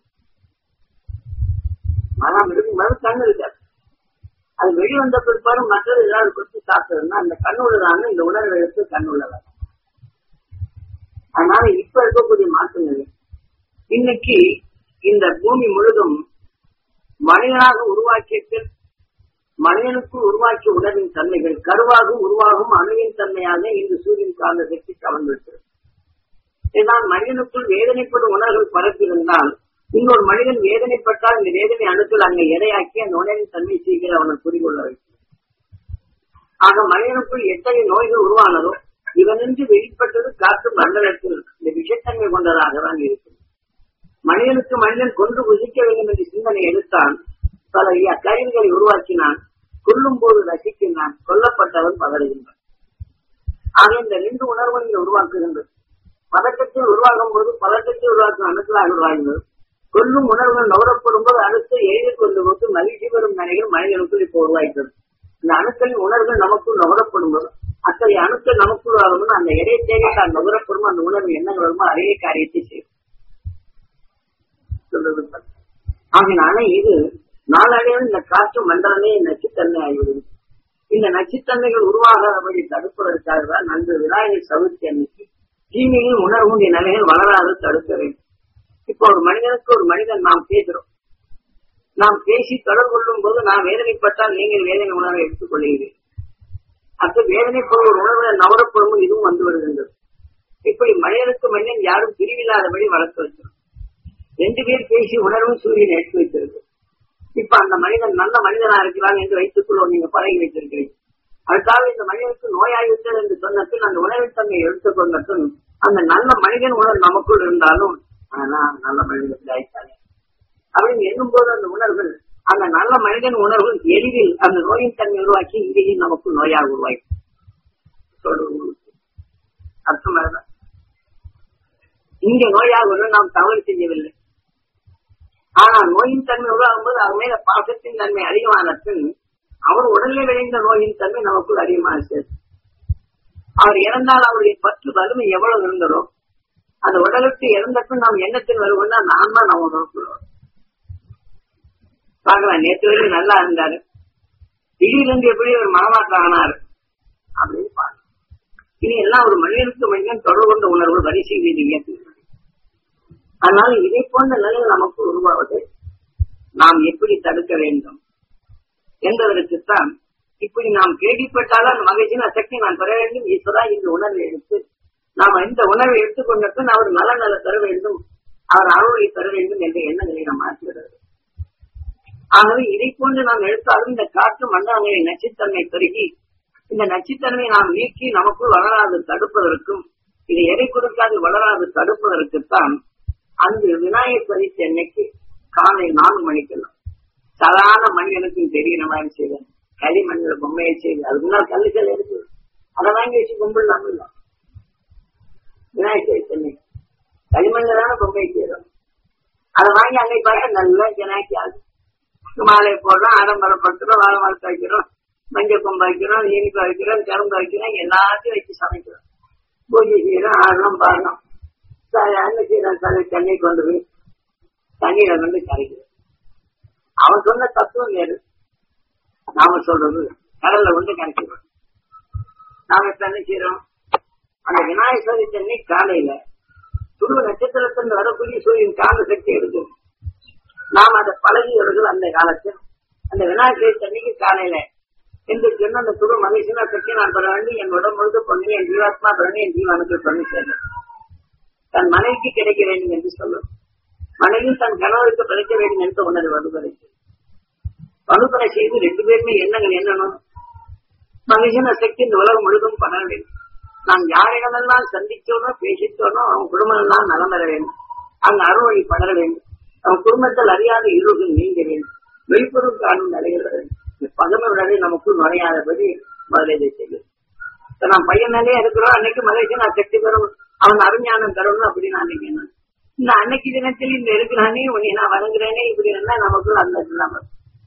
மரம் இருக்கும்போது கண் இருக்காது அது வெளிவந்த பிற்பாடு மற்றது ஏதாவது கொத்தி சாப்பிட்டதுன்னா அந்த கண்ணுள்ளதான இந்த உணர்வை எடுத்து கண்ணுள்ளதா அதனால இப்ப இருக்கக்கூடிய மாற்றங்கள் இன்னைக்கு இந்த பூமி முழுதும் மனிதனாக உருவாக்கிய மனிதனுக்குள் உருவாக்கிய உணர்வின் தன்மைகள் கருவாகும் உருவாகும் அணுவின் தன்மையாக இந்த சூரியன் காந்த சக்தி கவர்ந்திருக்கிறது இதுதான் மனிதனுக்குள் வேதனைப்படும் உணர்வுகள் பரப்பியிருந்தால் இன்னொரு மனிதன் வேதனைப்பட்டால் இந்த வேதனை அணுக்கள் அங்கே எடையாக்கி அந்த உணர்வின் தன்மை சீக்கிரம் அவனை புரிகொள்ள வைக்கும் ஆக மனிதனுக்குள் எத்தகைய நோய்கள் உருவானதோ இவனின்றி வெளிப்பட்டது காற்று மண்டலத்தில் இந்த விஷத்தன்மை கொண்டதாக தான் இருக்கும் மனிதனுக்கு மனிதன் கொன்று புசிக்க வேண்டும் என்ற சிந்தனை எடுத்தான் பல ய- கருவிகளை உருவாக்கினான் கொல்லும் போது ரசிக்கின்றான் கொல்லப்பட்டவன் பதறுகின்றான் ஆக இந்த ரெண்டு உணர்வு இங்கே உருவாக்குகின்றது பதக்கத்தில் உருவாகும் போது பதக்கத்தில் உருவாக்கும் அணுக்களாக உருவாகின்றது கொல்லும் உணர்வுகள் நுகரப்படும் போது அடுத்து எய்திக் கொண்டு போது மகிழ்ச்சி பெறும் நிலைகள் மனிதனுக்குள் இப்போ உருவாகிறது இந்த அணுக்களின் உணர்வுகள் நமக்குள் நுகரப்படும் போது அத்தகைய அணுக்கள் நமக்குள் ஆகணும் அந்த எடையை தேடி தான் நுகரப்படும் அந்த உணர்வு என்ன வருமோ அதே காரியத்தை செய்யும் சொல்றது பாரு. ஆகையினால இது நாளடைவில் இந்த காற்று மண்டலமே நச்சுத்தன்மை ஆகிவிடும் இந்த நச்சுத்தன்மைகள் உருவாகாதபடி தடுப்பதற்காக தான் நன்று விநாயகர் சதுர்த்தி அன்னைக்கு தீமையின் உணர்வுடைய நிலைகள் வளராது தடுக்க வேண்டும் இப்போ ஒரு மனிதனுக்கு ஒரு மனிதன் நாம் பேசுறோம் நாம் பேசி தொடர்பு கொள்ளும் போது நான் வேதனைப்பட்டால் நீங்கள் வேதனை உணர்வை எடுத்துக் கொள்கிறீர்கள் அப்ப வேதனைப்படும் ஒரு உணர்வு நவரப்படும் இதுவும் வந்து வருகின்றது இப்படி மனிதனுக்கு மனிதன் யாரும் பிரிவில்லாதபடி வளர்த்து வைக்கிறோம் ரெண்டு பேர் பேசி உணர்வும் சூரியன் எடுத்து வைத்திருக்கு இப்ப அந்த மனிதன் நல்ல மனிதனா இருக்கிறான் என்று வைத்துக் கொள்வோம் நீங்க பழகி வைத்திருக்கிறீர்கள் அதுக்காக இந்த மனிதனுக்கு நோயாகிவிட்டது என்று சொன்னபின் அந்த உணவின் தன்மை எடுத்துக் கொண்டபின் அந்த நல்ல மனிதன் உணர்வு நமக்குள் இருந்தாலும் ஆனா நல்ல மனிதனுக்கு ஆயிட்டானே அப்படின்னு எண்ணும் போது அந்த உணர்வுகள் அந்த நல்ல மனிதன் உணர்வு எளிதில் அந்த நோயின் தன்மை உருவாக்கி இங்கேயும் நமக்கு நோயாக உருவாக்கி சொல்றது உங்களுக்கு அர்த்தம் அதுதான். இங்க நோயாக நாம் தவறு செய்யவில்லை ஆனால் நோயின் தன்மை உருவாகும் போது அவர் மேல பாசத்தின் தன்மை அதிகமான பின் அவர் உடலில் விளைந்த நோயின் தன்மை நமக்குள் அதிகமாக சேர்த்து அவர் இறந்தால் அவருடைய பற்று வலிமை எவ்வளவு இருந்ததோ அந்த உடலுக்கு இறந்த பின் நாம் எண்ணத்தில் வருவோம்னா நான் தான் நம்ம உணர்வுள்ளோம் பார்க்கலாம் நேற்று வரைக்கும் நல்லா இருந்தாரு திடீர்னு எப்படி ஒரு மனமாற்றம் ஆனாரு அப்படின்னு பார்க்கலாம் இனி எல்லாம் ஒரு மனிதனுக்கு மனிதன் தொடர்பு கொண்ட உணர்வு வரிசை வீதி இயக்குகிறது அதனால இதை போன்ற நிலை நமக்கு உருவாவது நாம் எப்படி தடுக்க வேண்டும் என்பதற்குத்தான் இப்படி நாம் கேள்விப்பட்டாலும் அந்த மகிழ்ச்சியின் சக்தி நான் பெற வேண்டும் ஈஸ்வரா இந்த உணர்வை எடுத்து நாம் இந்த உணர்வை எடுத்துக்கொண்டபின் அவர் நல நல தர வேண்டும் அவர் அருளை தர வேண்டும் என்ற எண்ணங்களை நாம் மாற்றுகிறது ஆகவே இதை போன்று நாம் எடுத்தாலும் இந்த காற்று மண்டலங்களின் நச்சுத்தன்மை பெருகி இந்த நச்சுத்தன்மையை நாம் நீக்கி நமக்குள் வளராது தடுப்பதற்கும் இதை எடை கொடுக்காது வளராது தடுப்பதற்குத்தான் அன்று விநாயகர் சதுர்த்தி அன்னைக்கு காலை நான்கு மணிக்கெல்லாம் சாதாரண மனிதனுக்கும் தெரிகிற மாதிரி செய்வேன் களிமண்ணில் பொம்மையை செய்து அதுக்கு முன்னால் கல்லுக்கல் இருக்கு அதை வாங்கி வச்சு கும்பிடலாம் இல்ல விநாயகர் சதுர்த்தி அன்னைக்கு களிமண்ணில் தானே பொம்மை செய்யறோம் அதை வாங்கி அன்னைக்கு பார்க்க நல்லா ஜனாக்கி ஆகுது மாலை போடுறோம் ஆடம்பரப்படுத்துறோம் வாழை மரத்தை வைக்கிறோம் மஞ்சள் கொம்பு வைக்கிறோம் இனிப்பு வைக்கிறோம் கரும்பு வைக்கிறோம் எல்லாத்தையும் வச்சு சமைக்கிறோம் பூஜை செய்யறோம் ஆடுறோம் பாடுறோம் என்ன செய்யறோம் தண்ணி தண்ணி கொண்டு போய் தண்ணீரை கொண்டு கரைக்கிறோம் அவன் சொன்ன தத்துவம் வேறு நாம சொல்றது கடல்ல கொண்டு கரைக்கிறோம் நாம இப்ப என்ன செய்யறோம் அந்த விநாயகர் சதுர்த்தி அன்னைக்கு காலையில துருவ நட்சத்திரத்திலிருந்து வரக்கூடிய சூரியன் காந்த சக்தி எடுக்கும் நாம் அதை பழகியவர்கள் அந்த காலத்தில் அந்த விநாயகர் தண்ணிக்கு காலையில என்று சொன்ன அந்த துரு மகிழ்ச்சினா சக்தி நான் பெற வேண்டும் என் உடம்பு முழுக்க பண்ணி என் ஜீவாத்மா பண்ணி என் ஜீவனுக்கு பண்ணி சேர்ந்தேன் தன் மனைவிக்கு கிடைக்க வேண்டும் என்று சொல்லும் மனைவி தன் கணவருக்கு கிடைக்க வேண்டும் என்று உணர்வு வலுப்படைக்கு வலுப்படை செய்து ரெண்டு பேருமே எண்ணங்கள் என்னணும் மகிழ்ச்சின சக்தி இந்த உலகம் முழுதும் பண்ண வேண்டும் நாம் யாரிடமெல்லாம் சந்திச்சோனோ பேசித்தோனோ அவன் குடும்பம் எல்லாம் நலம் பெற வேண்டும் அங்கு அருள்வழி படர வேண்டும் அவன் குடும்பத்தில் அறியாத இருள்கள் நீங்க வேண்டும் வெளிப்பொருள் காணும் நிலைகள் பகமருடனே நமக்குள் நுழையாதபடி முதல்ல இதை செய்யும் இப்ப நான் பையனாலே இருக்கிறோம் அன்னைக்கு மகிழ்ச்சி நான் சக்தி பெறும் அவன் அருஞானம் தரணும் அப்படின்னு நான் நினைக்கிறேன் இந்த அன்னைக்கு தினத்தில் இந்த இருக்கிறானே உன்னை நான் வணங்குறேனே இப்படி இருந்தா நமக்குள் அந்த இல்லாம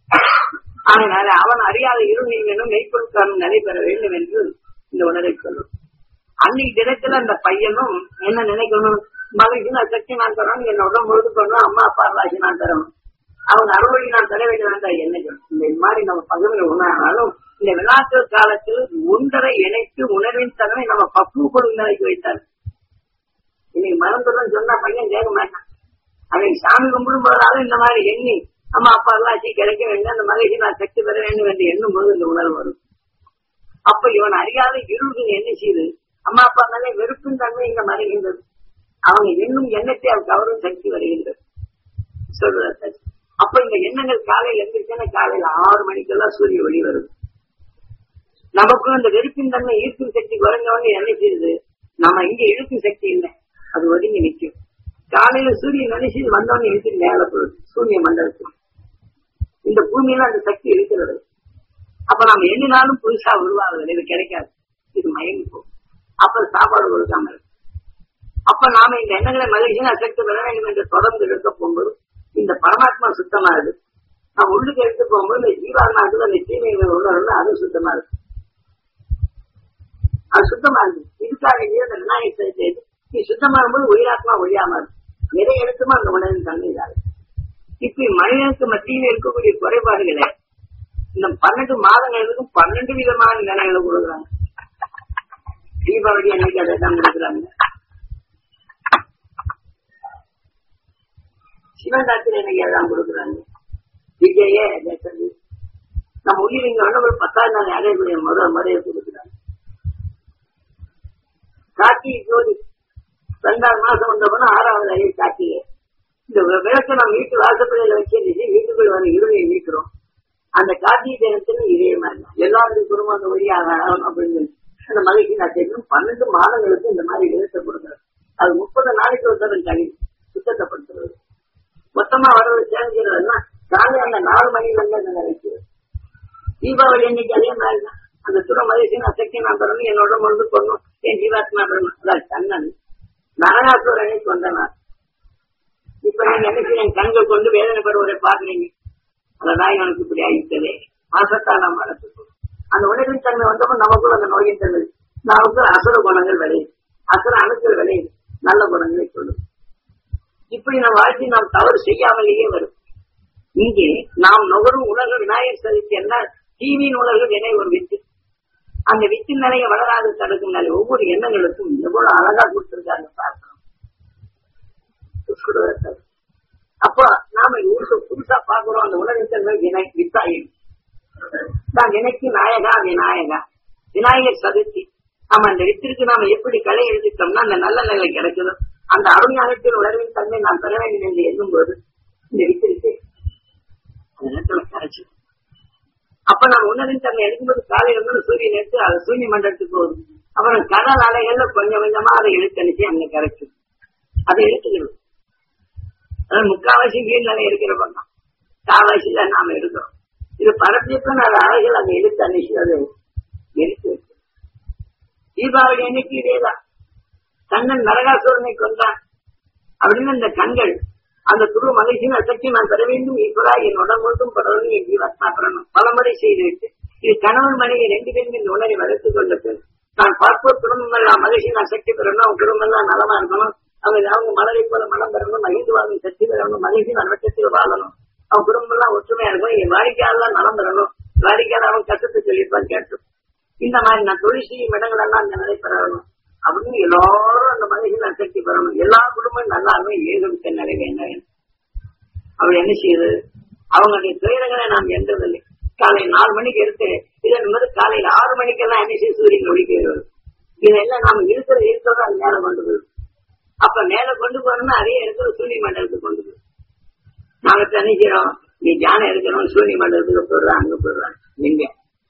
அதனால அவன் அறியாத இருள் நீங்களும் மெய்ப்பொருள் காணும் நிலை பெற வேண்டும் என்று இந்த உணரை சொல்லும் அன்னைக்கு தினத்துல அந்த பையனும் என்ன நினைக்கணும் மகிழ்ச்சி நான் சக்தி நான் தரணும் என்னோட முழுது பண்ணணும் அம்மா அப்பா ராசி நான் தரணும் அவங்க அறுவழி நான் தர வேண்டும் என்ன இந்த மாதிரி நம்ம பகுதியில் உணர்னாலும் இந்த விளையாட்டு காலத்தில் ஒன்றரை இணைத்து உணர்வின் தன்மை நம்ம பக்குவப்படும் நிலைக்கு வைத்தார் இனி மறந்துடும் சொன்னா பையன் கேட்க மாட்டான் அவன் சாமி கும்பிடும் போதாலும் இந்த மாதிரி எண்ணி அம்மா அப்பா எல்லாம் கிடைக்க வேண்டும் அந்த மகிழ்ச்சி நான் சக்தி பெற வேண்டும் என்று எண்ணும் போது இந்த உணர்வு வரும் அப்ப இவன் அறியாத இருள்கள் என்ன செய்து அம்மா அப்பா மேலே வெறுப்பின் தன்மை இங்க மறைகின்றது அவங்க எண்ணும் எண்ணத்தை அவன் கவரும் சக்தி வருகின்றது சொல்றது அப்ப இந்த எண்ணங்கள் காலையில் எந்திரிச்சுன்னா காலையில ஆறு மணிக்கெல்லாம் சூரிய ஒளி வருது நமக்கும் அந்த வெறுப்பின் தன்மை ஈர்க்கும் சக்தி குறைஞ்சவொடனே என்ன செய்யுது நம்ம இங்க இழுக்கும் சக்தி இல்லை அது ஒதுங்கி நிற்கும் காலையில சூரியன் நினைச்சு வந்தவொடனே இழுத்து மேல போகுது சூரிய மண்டலத்தில் இந்த பூமியில அந்த சக்தி இருக்கிறது அப்ப நம்ம எண்ணினாலும் புதுசா உருவாகுது இது கிடைக்காது இது மயங்கி போகும் அப்ப சாப்பாடு கொடுக்காம இருக்கு அப்ப நாம இந்த எண்ணங்களை மகிழ்ச்சியா சக்தி பெற வேண்டும் என்று தொடர்ந்து எடுக்க போகும்போது இந்த பரமாத்மா சுத்தமா இருக்கு நம்ம உள்ளுக்கு எடுத்து போகும்போது இந்த ஜீவாத்மாவுக்கு அந்த தீமைகள் உணர்வு அது சுத்தமா இருக்கு அது சுத்தமா இருக்கு இதுக்காக இந்த விநாயகர் சதுர்த்தி நீ சுத்தமா இருக்கும்போது உயிராத்மா ஒழியாம இருக்கு எதை எடுத்துமோ அந்த உணவின் தன்மை இருக்கு இப்ப மனிதனுக்கு மத்தியில் இருக்கக்கூடிய குறைபாடுகளை இந்த பன்னெண்டு மாதங்களுக்கும் பன்னெண்டு விதமான நிலைகளை கொடுக்குறாங்க தீபாவளி அன்னைக்கு அதை தான் கொடுக்குறாங்க சிவராத்திரி அன்னைக்கு அதான் கொடுக்குறாங்க விஜய சொல்லி நம்ம உயிர் இங்க வந்து ஒரு பத்தாவது நாள் அடையக்கூடிய முறை முறையை கொடுக்குறாங்க கார்த்திகை ஜோதி ரெண்டாவது மாசம் வந்தப்போ ஆறாவது அறையை கார்த்திகை இந்த விளக்கை நம்ம வீட்டு வாசப்படையில வச்சு வீட்டுக்குள்ள வர இருளை நீக்கிறோம் அந்த கார்த்திகை தினத்துல இதே மாதிரி தான் எல்லாருக்கும் குடும்பம் அந்த வழியாக ஆகணும் அப்படின்னு அந்த மகிழ்ச்சி நான் தெரியும் பன்னெண்டு மாதங்களுக்கு இந்த மாதிரி எழுத்த கொடுக்குறேன் அது முப்பது நாளைக்கு ஒரு தரம் கழிவு சுத்தப்படுத்துறது மொத்தமா வரவு சேர்ந்துக்கிறதுனா காலை அந்த நாலு மணில இருந்து அந்த நினைக்கிறது தீபாவளி அன்னைக்கு அதே மாதிரி தான் அந்த துற மகிழ்ச்சி நான் சக்தி நான் பெறணும் என்னோட மருந்து போடணும் என் ஜீவாத்மா பெறணும் அதான் கண்ணன் நரகாசுர அன்னைக்கு வந்தனா இப்ப நீங்க என்ன செய்ய கண்கள் கொண்டு வேதனை பெறுவதை பாக்குறீங்க அதான் இவனுக்கு இப்படி ஆகிட்டதே மாசத்தால் நம்ம வளர்த்துக்கணும் அந்த உணவின் தன்மை வந்தப்போ நமக்குள்ள அந்த நோயின் தன்மை நமக்கு அசுர குணங்கள் விளையுது அசுர அணுக்கள் விளையுது நல்ல குணங்களை சொல்லும் இப்படி நம்ம வாழ்க்கை நாம் தவறு செய்யாமலேயே வரும் இங்கே நாம் நுகரும் உலக விநாயகர் சதுர்த்தி என்றால் தீவின் உலக வினை ஒரு வித்து அந்த வித்தின் நிலைய வளராது தடுக்கும் நிலை ஒவ்வொரு எண்ணங்களுக்கும் எவ்வளவு அழகா கொடுத்திருக்காங்க பார்க்கணும் சுடுவதற்கு. அப்போ நாம ஊருக்கு புதுசா பாக்குறோம் அந்த உலகத்தன்மை வினை வித்தாயின் தான் வினைக்கு நாயகா விநாயகா விநாயகர் சதுர்த்தி நாம அந்த வித்திற்கு நாம எப்படி களை எழுதிட்டோம்னா அந்த நல்ல நிலை கிடைக்குது அந்த அருஞானத்தின் உணர்வின் தன்மை நாம் பெற வேண்டும் என்று எண்ணும் போது இந்த வித்திருக்கு அந்த நேரத்துல கரைச்சு அப்ப நாம் உணர்வின் தன்மை எடுக்கும்போது காலையில இருந்து சூரியன் எடுத்து அது சூரிய மண்டலத்துக்கு போகுது அப்புறம் கடல் அலைகள்ல கொஞ்சம் கொஞ்சமா அதை இழுத்தணிச்சு அங்க கரைச்சு அதை இழுத்துக்கணும் அதாவது முக்காவாசி வீண் நிலை இருக்கிற பண்ணோம் காவாசியில நாம இருக்கிறோம் இது பரப்பியப்ப அது அலைகள் அதை இழுத்து அணிச்சு அதை எடுத்து வைக்கும் தீபாவளி அன்னைக்கு இதேதான் கண்ணன் நரகாசுரனை கொண்டான் அப்படின்னு இந்த கண்கள் அந்த துரு மகிழ்ச்சியின் அசக்தி நான் பெற வேண்டும் ஈஸ்வரா என் உடல் முழுதும் பரவணும் என் ஜீவாத்மா பெறணும் பலமுறை செய்துவிட்டு இது கணவன் மனைவி ரெண்டு பேரும் இந்த உணரை வளர்த்துக் கொண்ட பின் நான் பார்ப்போர் குடும்பம் எல்லாம் மகிழ்ச்சியின் அசக்தி பெறணும் அவங்க குடும்பம் எல்லாம் நலமா இருக்கணும் அவங்க அவங்க மலரை போல மனம் பெறணும் மகிழ்ந்து வாழும் சக்தி பெறணும் மகிழ்ச்சியின் அலட்சத்தில் வாழணும் அவங்க குடும்பம் எல்லாம் ஒற்றுமையா இருக்கணும் என் வாடிக்கையாளர் நலம் பெறணும் வாடிக்கையாளர் அவன் கஷ்டத்தை சொல்லியிருப்பான் கேட்டு இந்த மாதிரி நான் தொழில் செய்யும் இடங்கள் எல்லாம் அந்த நிலை பெறணும் அப்படின்னு எல்லாரும் அந்த மனுஷன் சக்தி பெறணும் எல்லா குடும்பமும் நல்லாருமே ஏகமிக்க நிலை வேண்டும் அவள் என்ன செய்யுது அவங்களுடைய துயரங்களை நாம் எந்ததில்லை காலை நாலு மணிக்கு எடுத்து இதன் மாதிரி காலையில ஆறு மணிக்கெல்லாம் என்ன செய்ய சூரியன் ஒழிக்கிறது இதெல்லாம் நாம இருக்கிற இருக்கிறத அது மேல கொண்டு போயிடும் அப்ப மேல கொண்டு போறோம்னா அதே இடத்துல சூரிய மண்டலத்துக்கு கொண்டு போயிடும் நாங்க தனிக்கிறோம் நீ ஜானம் எடுக்கணும் சூரிய மண்டலத்துக்கு போடுறான் அங்க போடுறான் எங்க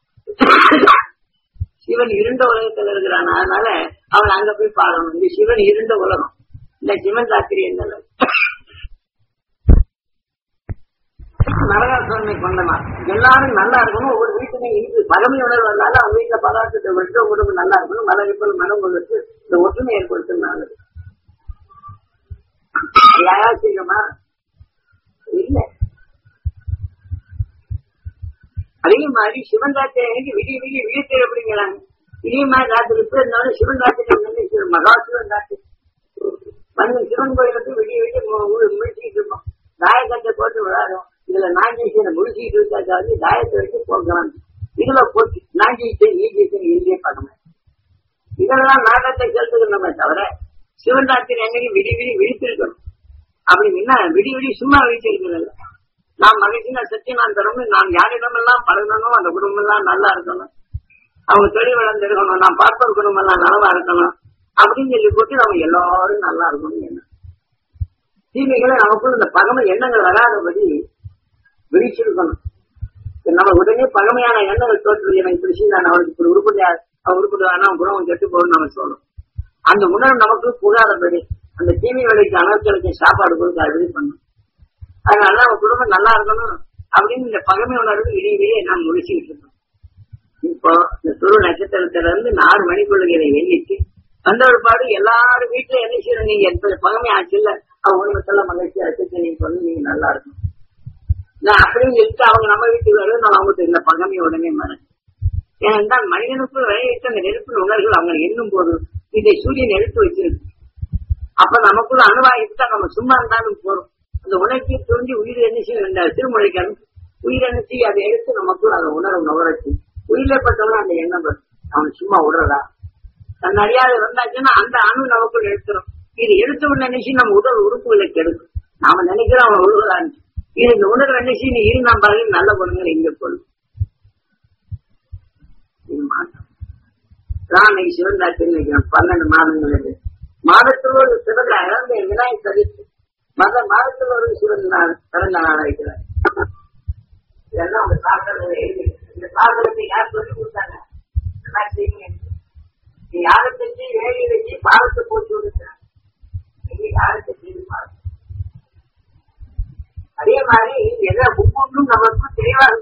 சிவன் இருண்ட உலகத்துல இருக்கிறான் அதனால அவன் அங்க போய் பாடணும் இந்த சிவன் இருண்ட உலகம் இந்த சிவன் ராத்திரி என்ன நரகாசுரனை கொண்டவன் எல்லாரும் நல்லா இருக்கணும் ஒவ்வொரு வீட்டுலையும் இருக்கு பகமை உணர்வு வந்தாலும் அவங்க வீட்டுல பதார்த்தத்தை வச்சு உடம்பு நல்லா இருக்கணும் மலரிப்பல் மனம் கொடுத்து இந்த ஒற்றுமை ஏற்படுத்தினாங்க யாராச்சுமா இல்ல அதே மாதிரி சிவன் ராத்திரி விடிய விடிய விழித்து அப்படிங்கிறாங்க இதே மாதிரி ராத்திரி இப்ப இருந்தாலும் சிவன் ராத்திரி மகா சிவன் ராத்திரி வந்து சிவன் கோயிலுக்கு விடிய விடிய முடிச்சுட்டு இருக்கோம் தாயக்கட்டை போட்டு விளையாடும் இதுல நாஞ்சீசனை முடிச்சுட்டு இருக்காது தாயத்தை வச்சு போக்கலாம் இதுல போட்டு நாஞ்சீசன் ஈஜீசன் இந்திய பகமை இதெல்லாம் நாட்டத்தை செலுத்துக்கணுமே தவிர சிவன் ராத்திரி அன்னைக்கு விடி விடி விழித்திருக்கணும் அப்படின்னா விடி விடி சும்மா விழிச்சிருக்கணும் நாம் மகிழ்ச்சினா சத்தியநான் தரணும் நாம் யாரிடமெல்லாம் பழகணும் அந்த குடும்பம் எல்லாம் நல்லா இருக்கணும் அவங்க தொழில் வளர்ந்துருக்கணும் நான் பார்ப்பது குடும்பம் எல்லாம் நலமா இருக்கணும் அப்படின்னு சொல்லி போட்டு நம்ம எல்லாரும் நல்லா இருக்கணும் என்ன தீமைகளை நமக்குள்ள இந்த பகமை எண்ணங்கள் வராதபடி விழிச்சிருக்கணும் நம்ம உடனே பழமையான எண்ணங்கள் தோற்று எனக்கு பிடிச்சி நான் அவளுக்கு இப்படி உருப்படியா அவன் உருப்படுவானா குணம் கெட்டு போகணும் நம்ம சொல்லணும் அந்த உணர்வு நமக்கு புகாதபடி அந்த தீமை வேலைக்கு அனர்த்தலுக்கு சாப்பாடு கொடுத்து அது பண்ணும் அதனால அவன் குடும்பம் நல்லா இருக்கணும் அப்படின்னு இந்த பகமை உணர்வு இடையிலேயே நாம் முடிச்சுக்கிட்டு இருக்கோம் இப்போ இந்த துரு நட்சத்திரத்துல இருந்து நாலு மணிக்குள்ள இதை எண்ணிட்டு வந்த ஒரு பாடு எல்லாரும் வீட்டுல என்ன செய்யணும் நீங்க எப்ப பகமை ஆச்சு இல்ல அவங்க குடும்பத்தெல்லாம் மகிழ்ச்சியா இருக்கு நீங்க பண்ணி நீங்க நல்லா இருக்கும் நான் அப்படின்னு சொல்லிட்டு அவங்க நம்ம வீட்டுக்கு வரும் நான் அவங்களுக்கு இந்த பகமையை உடனே மறந்து ஏனென்றால் மனிதனுக்குள் விளைவித்த அந்த நெருப்பு உணர்வுகள் அவங்க எண்ணும் போது இதை சூரியன் எடுத்து வச்சிருக்கு அப்ப நமக்குள்ள அணுவாகிட்டா நம்ம சும்மா இருந்தாலும் போறோம் அந்த உணர்ச்சி தோன்றி உயிர் எண்ணிச்சு இந்த திருமொழிக்கு உயிர் எண்ணிச்சு அதை எடுத்து நமக்குள்ள அந்த உணர்வு நுகரச்சு உயிரிழப்பட்டவங்க அந்த எண்ணம் வரும் அவன் சும்மா விடுறதா தன் அறியாத வந்தாச்சுன்னா அந்த அணு நமக்குள்ள எடுத்துரும் இது எடுத்த உடனே நினைச்சு நம்ம உடல் உறுப்புகளை கெடுக்கும் நாம நினைக்கிறோம் அவன் உழுவதான் இது இந்த உணர்வு நினைச்சு நீ இரு நான் பாருங்க நல்ல பொண்ணுங்க இங்க போடும் இது மாற்றம் நான் இன்னைக்கு சிவந்தாச்சு நினைக்கிறேன் பன்னெண்டு மாதங்கள் இது மாதத்தில் ஒரு சிறந்த இழந்த விநாயகர் சதித்து மத மாதத்தில் ஒரு சிவன் நாள் பிறந்த நாள் வைக்கிறேன் இதெல்லாம் அவங்க சாப்பிட்டது எழுதி இந்த சாதனத்தை யார் சொல்லி கொடுத்தாங்க நான் செய்யுங்க நீ யாரை செஞ்சு வேலையை வச்சு பாலத்தை போட்டு விடுங்க நீங்க யாரை செஞ்சு பாருங்க அதே மாதிரி எதை ஒவ்வொன்றும் நமக்கு தெளிவாக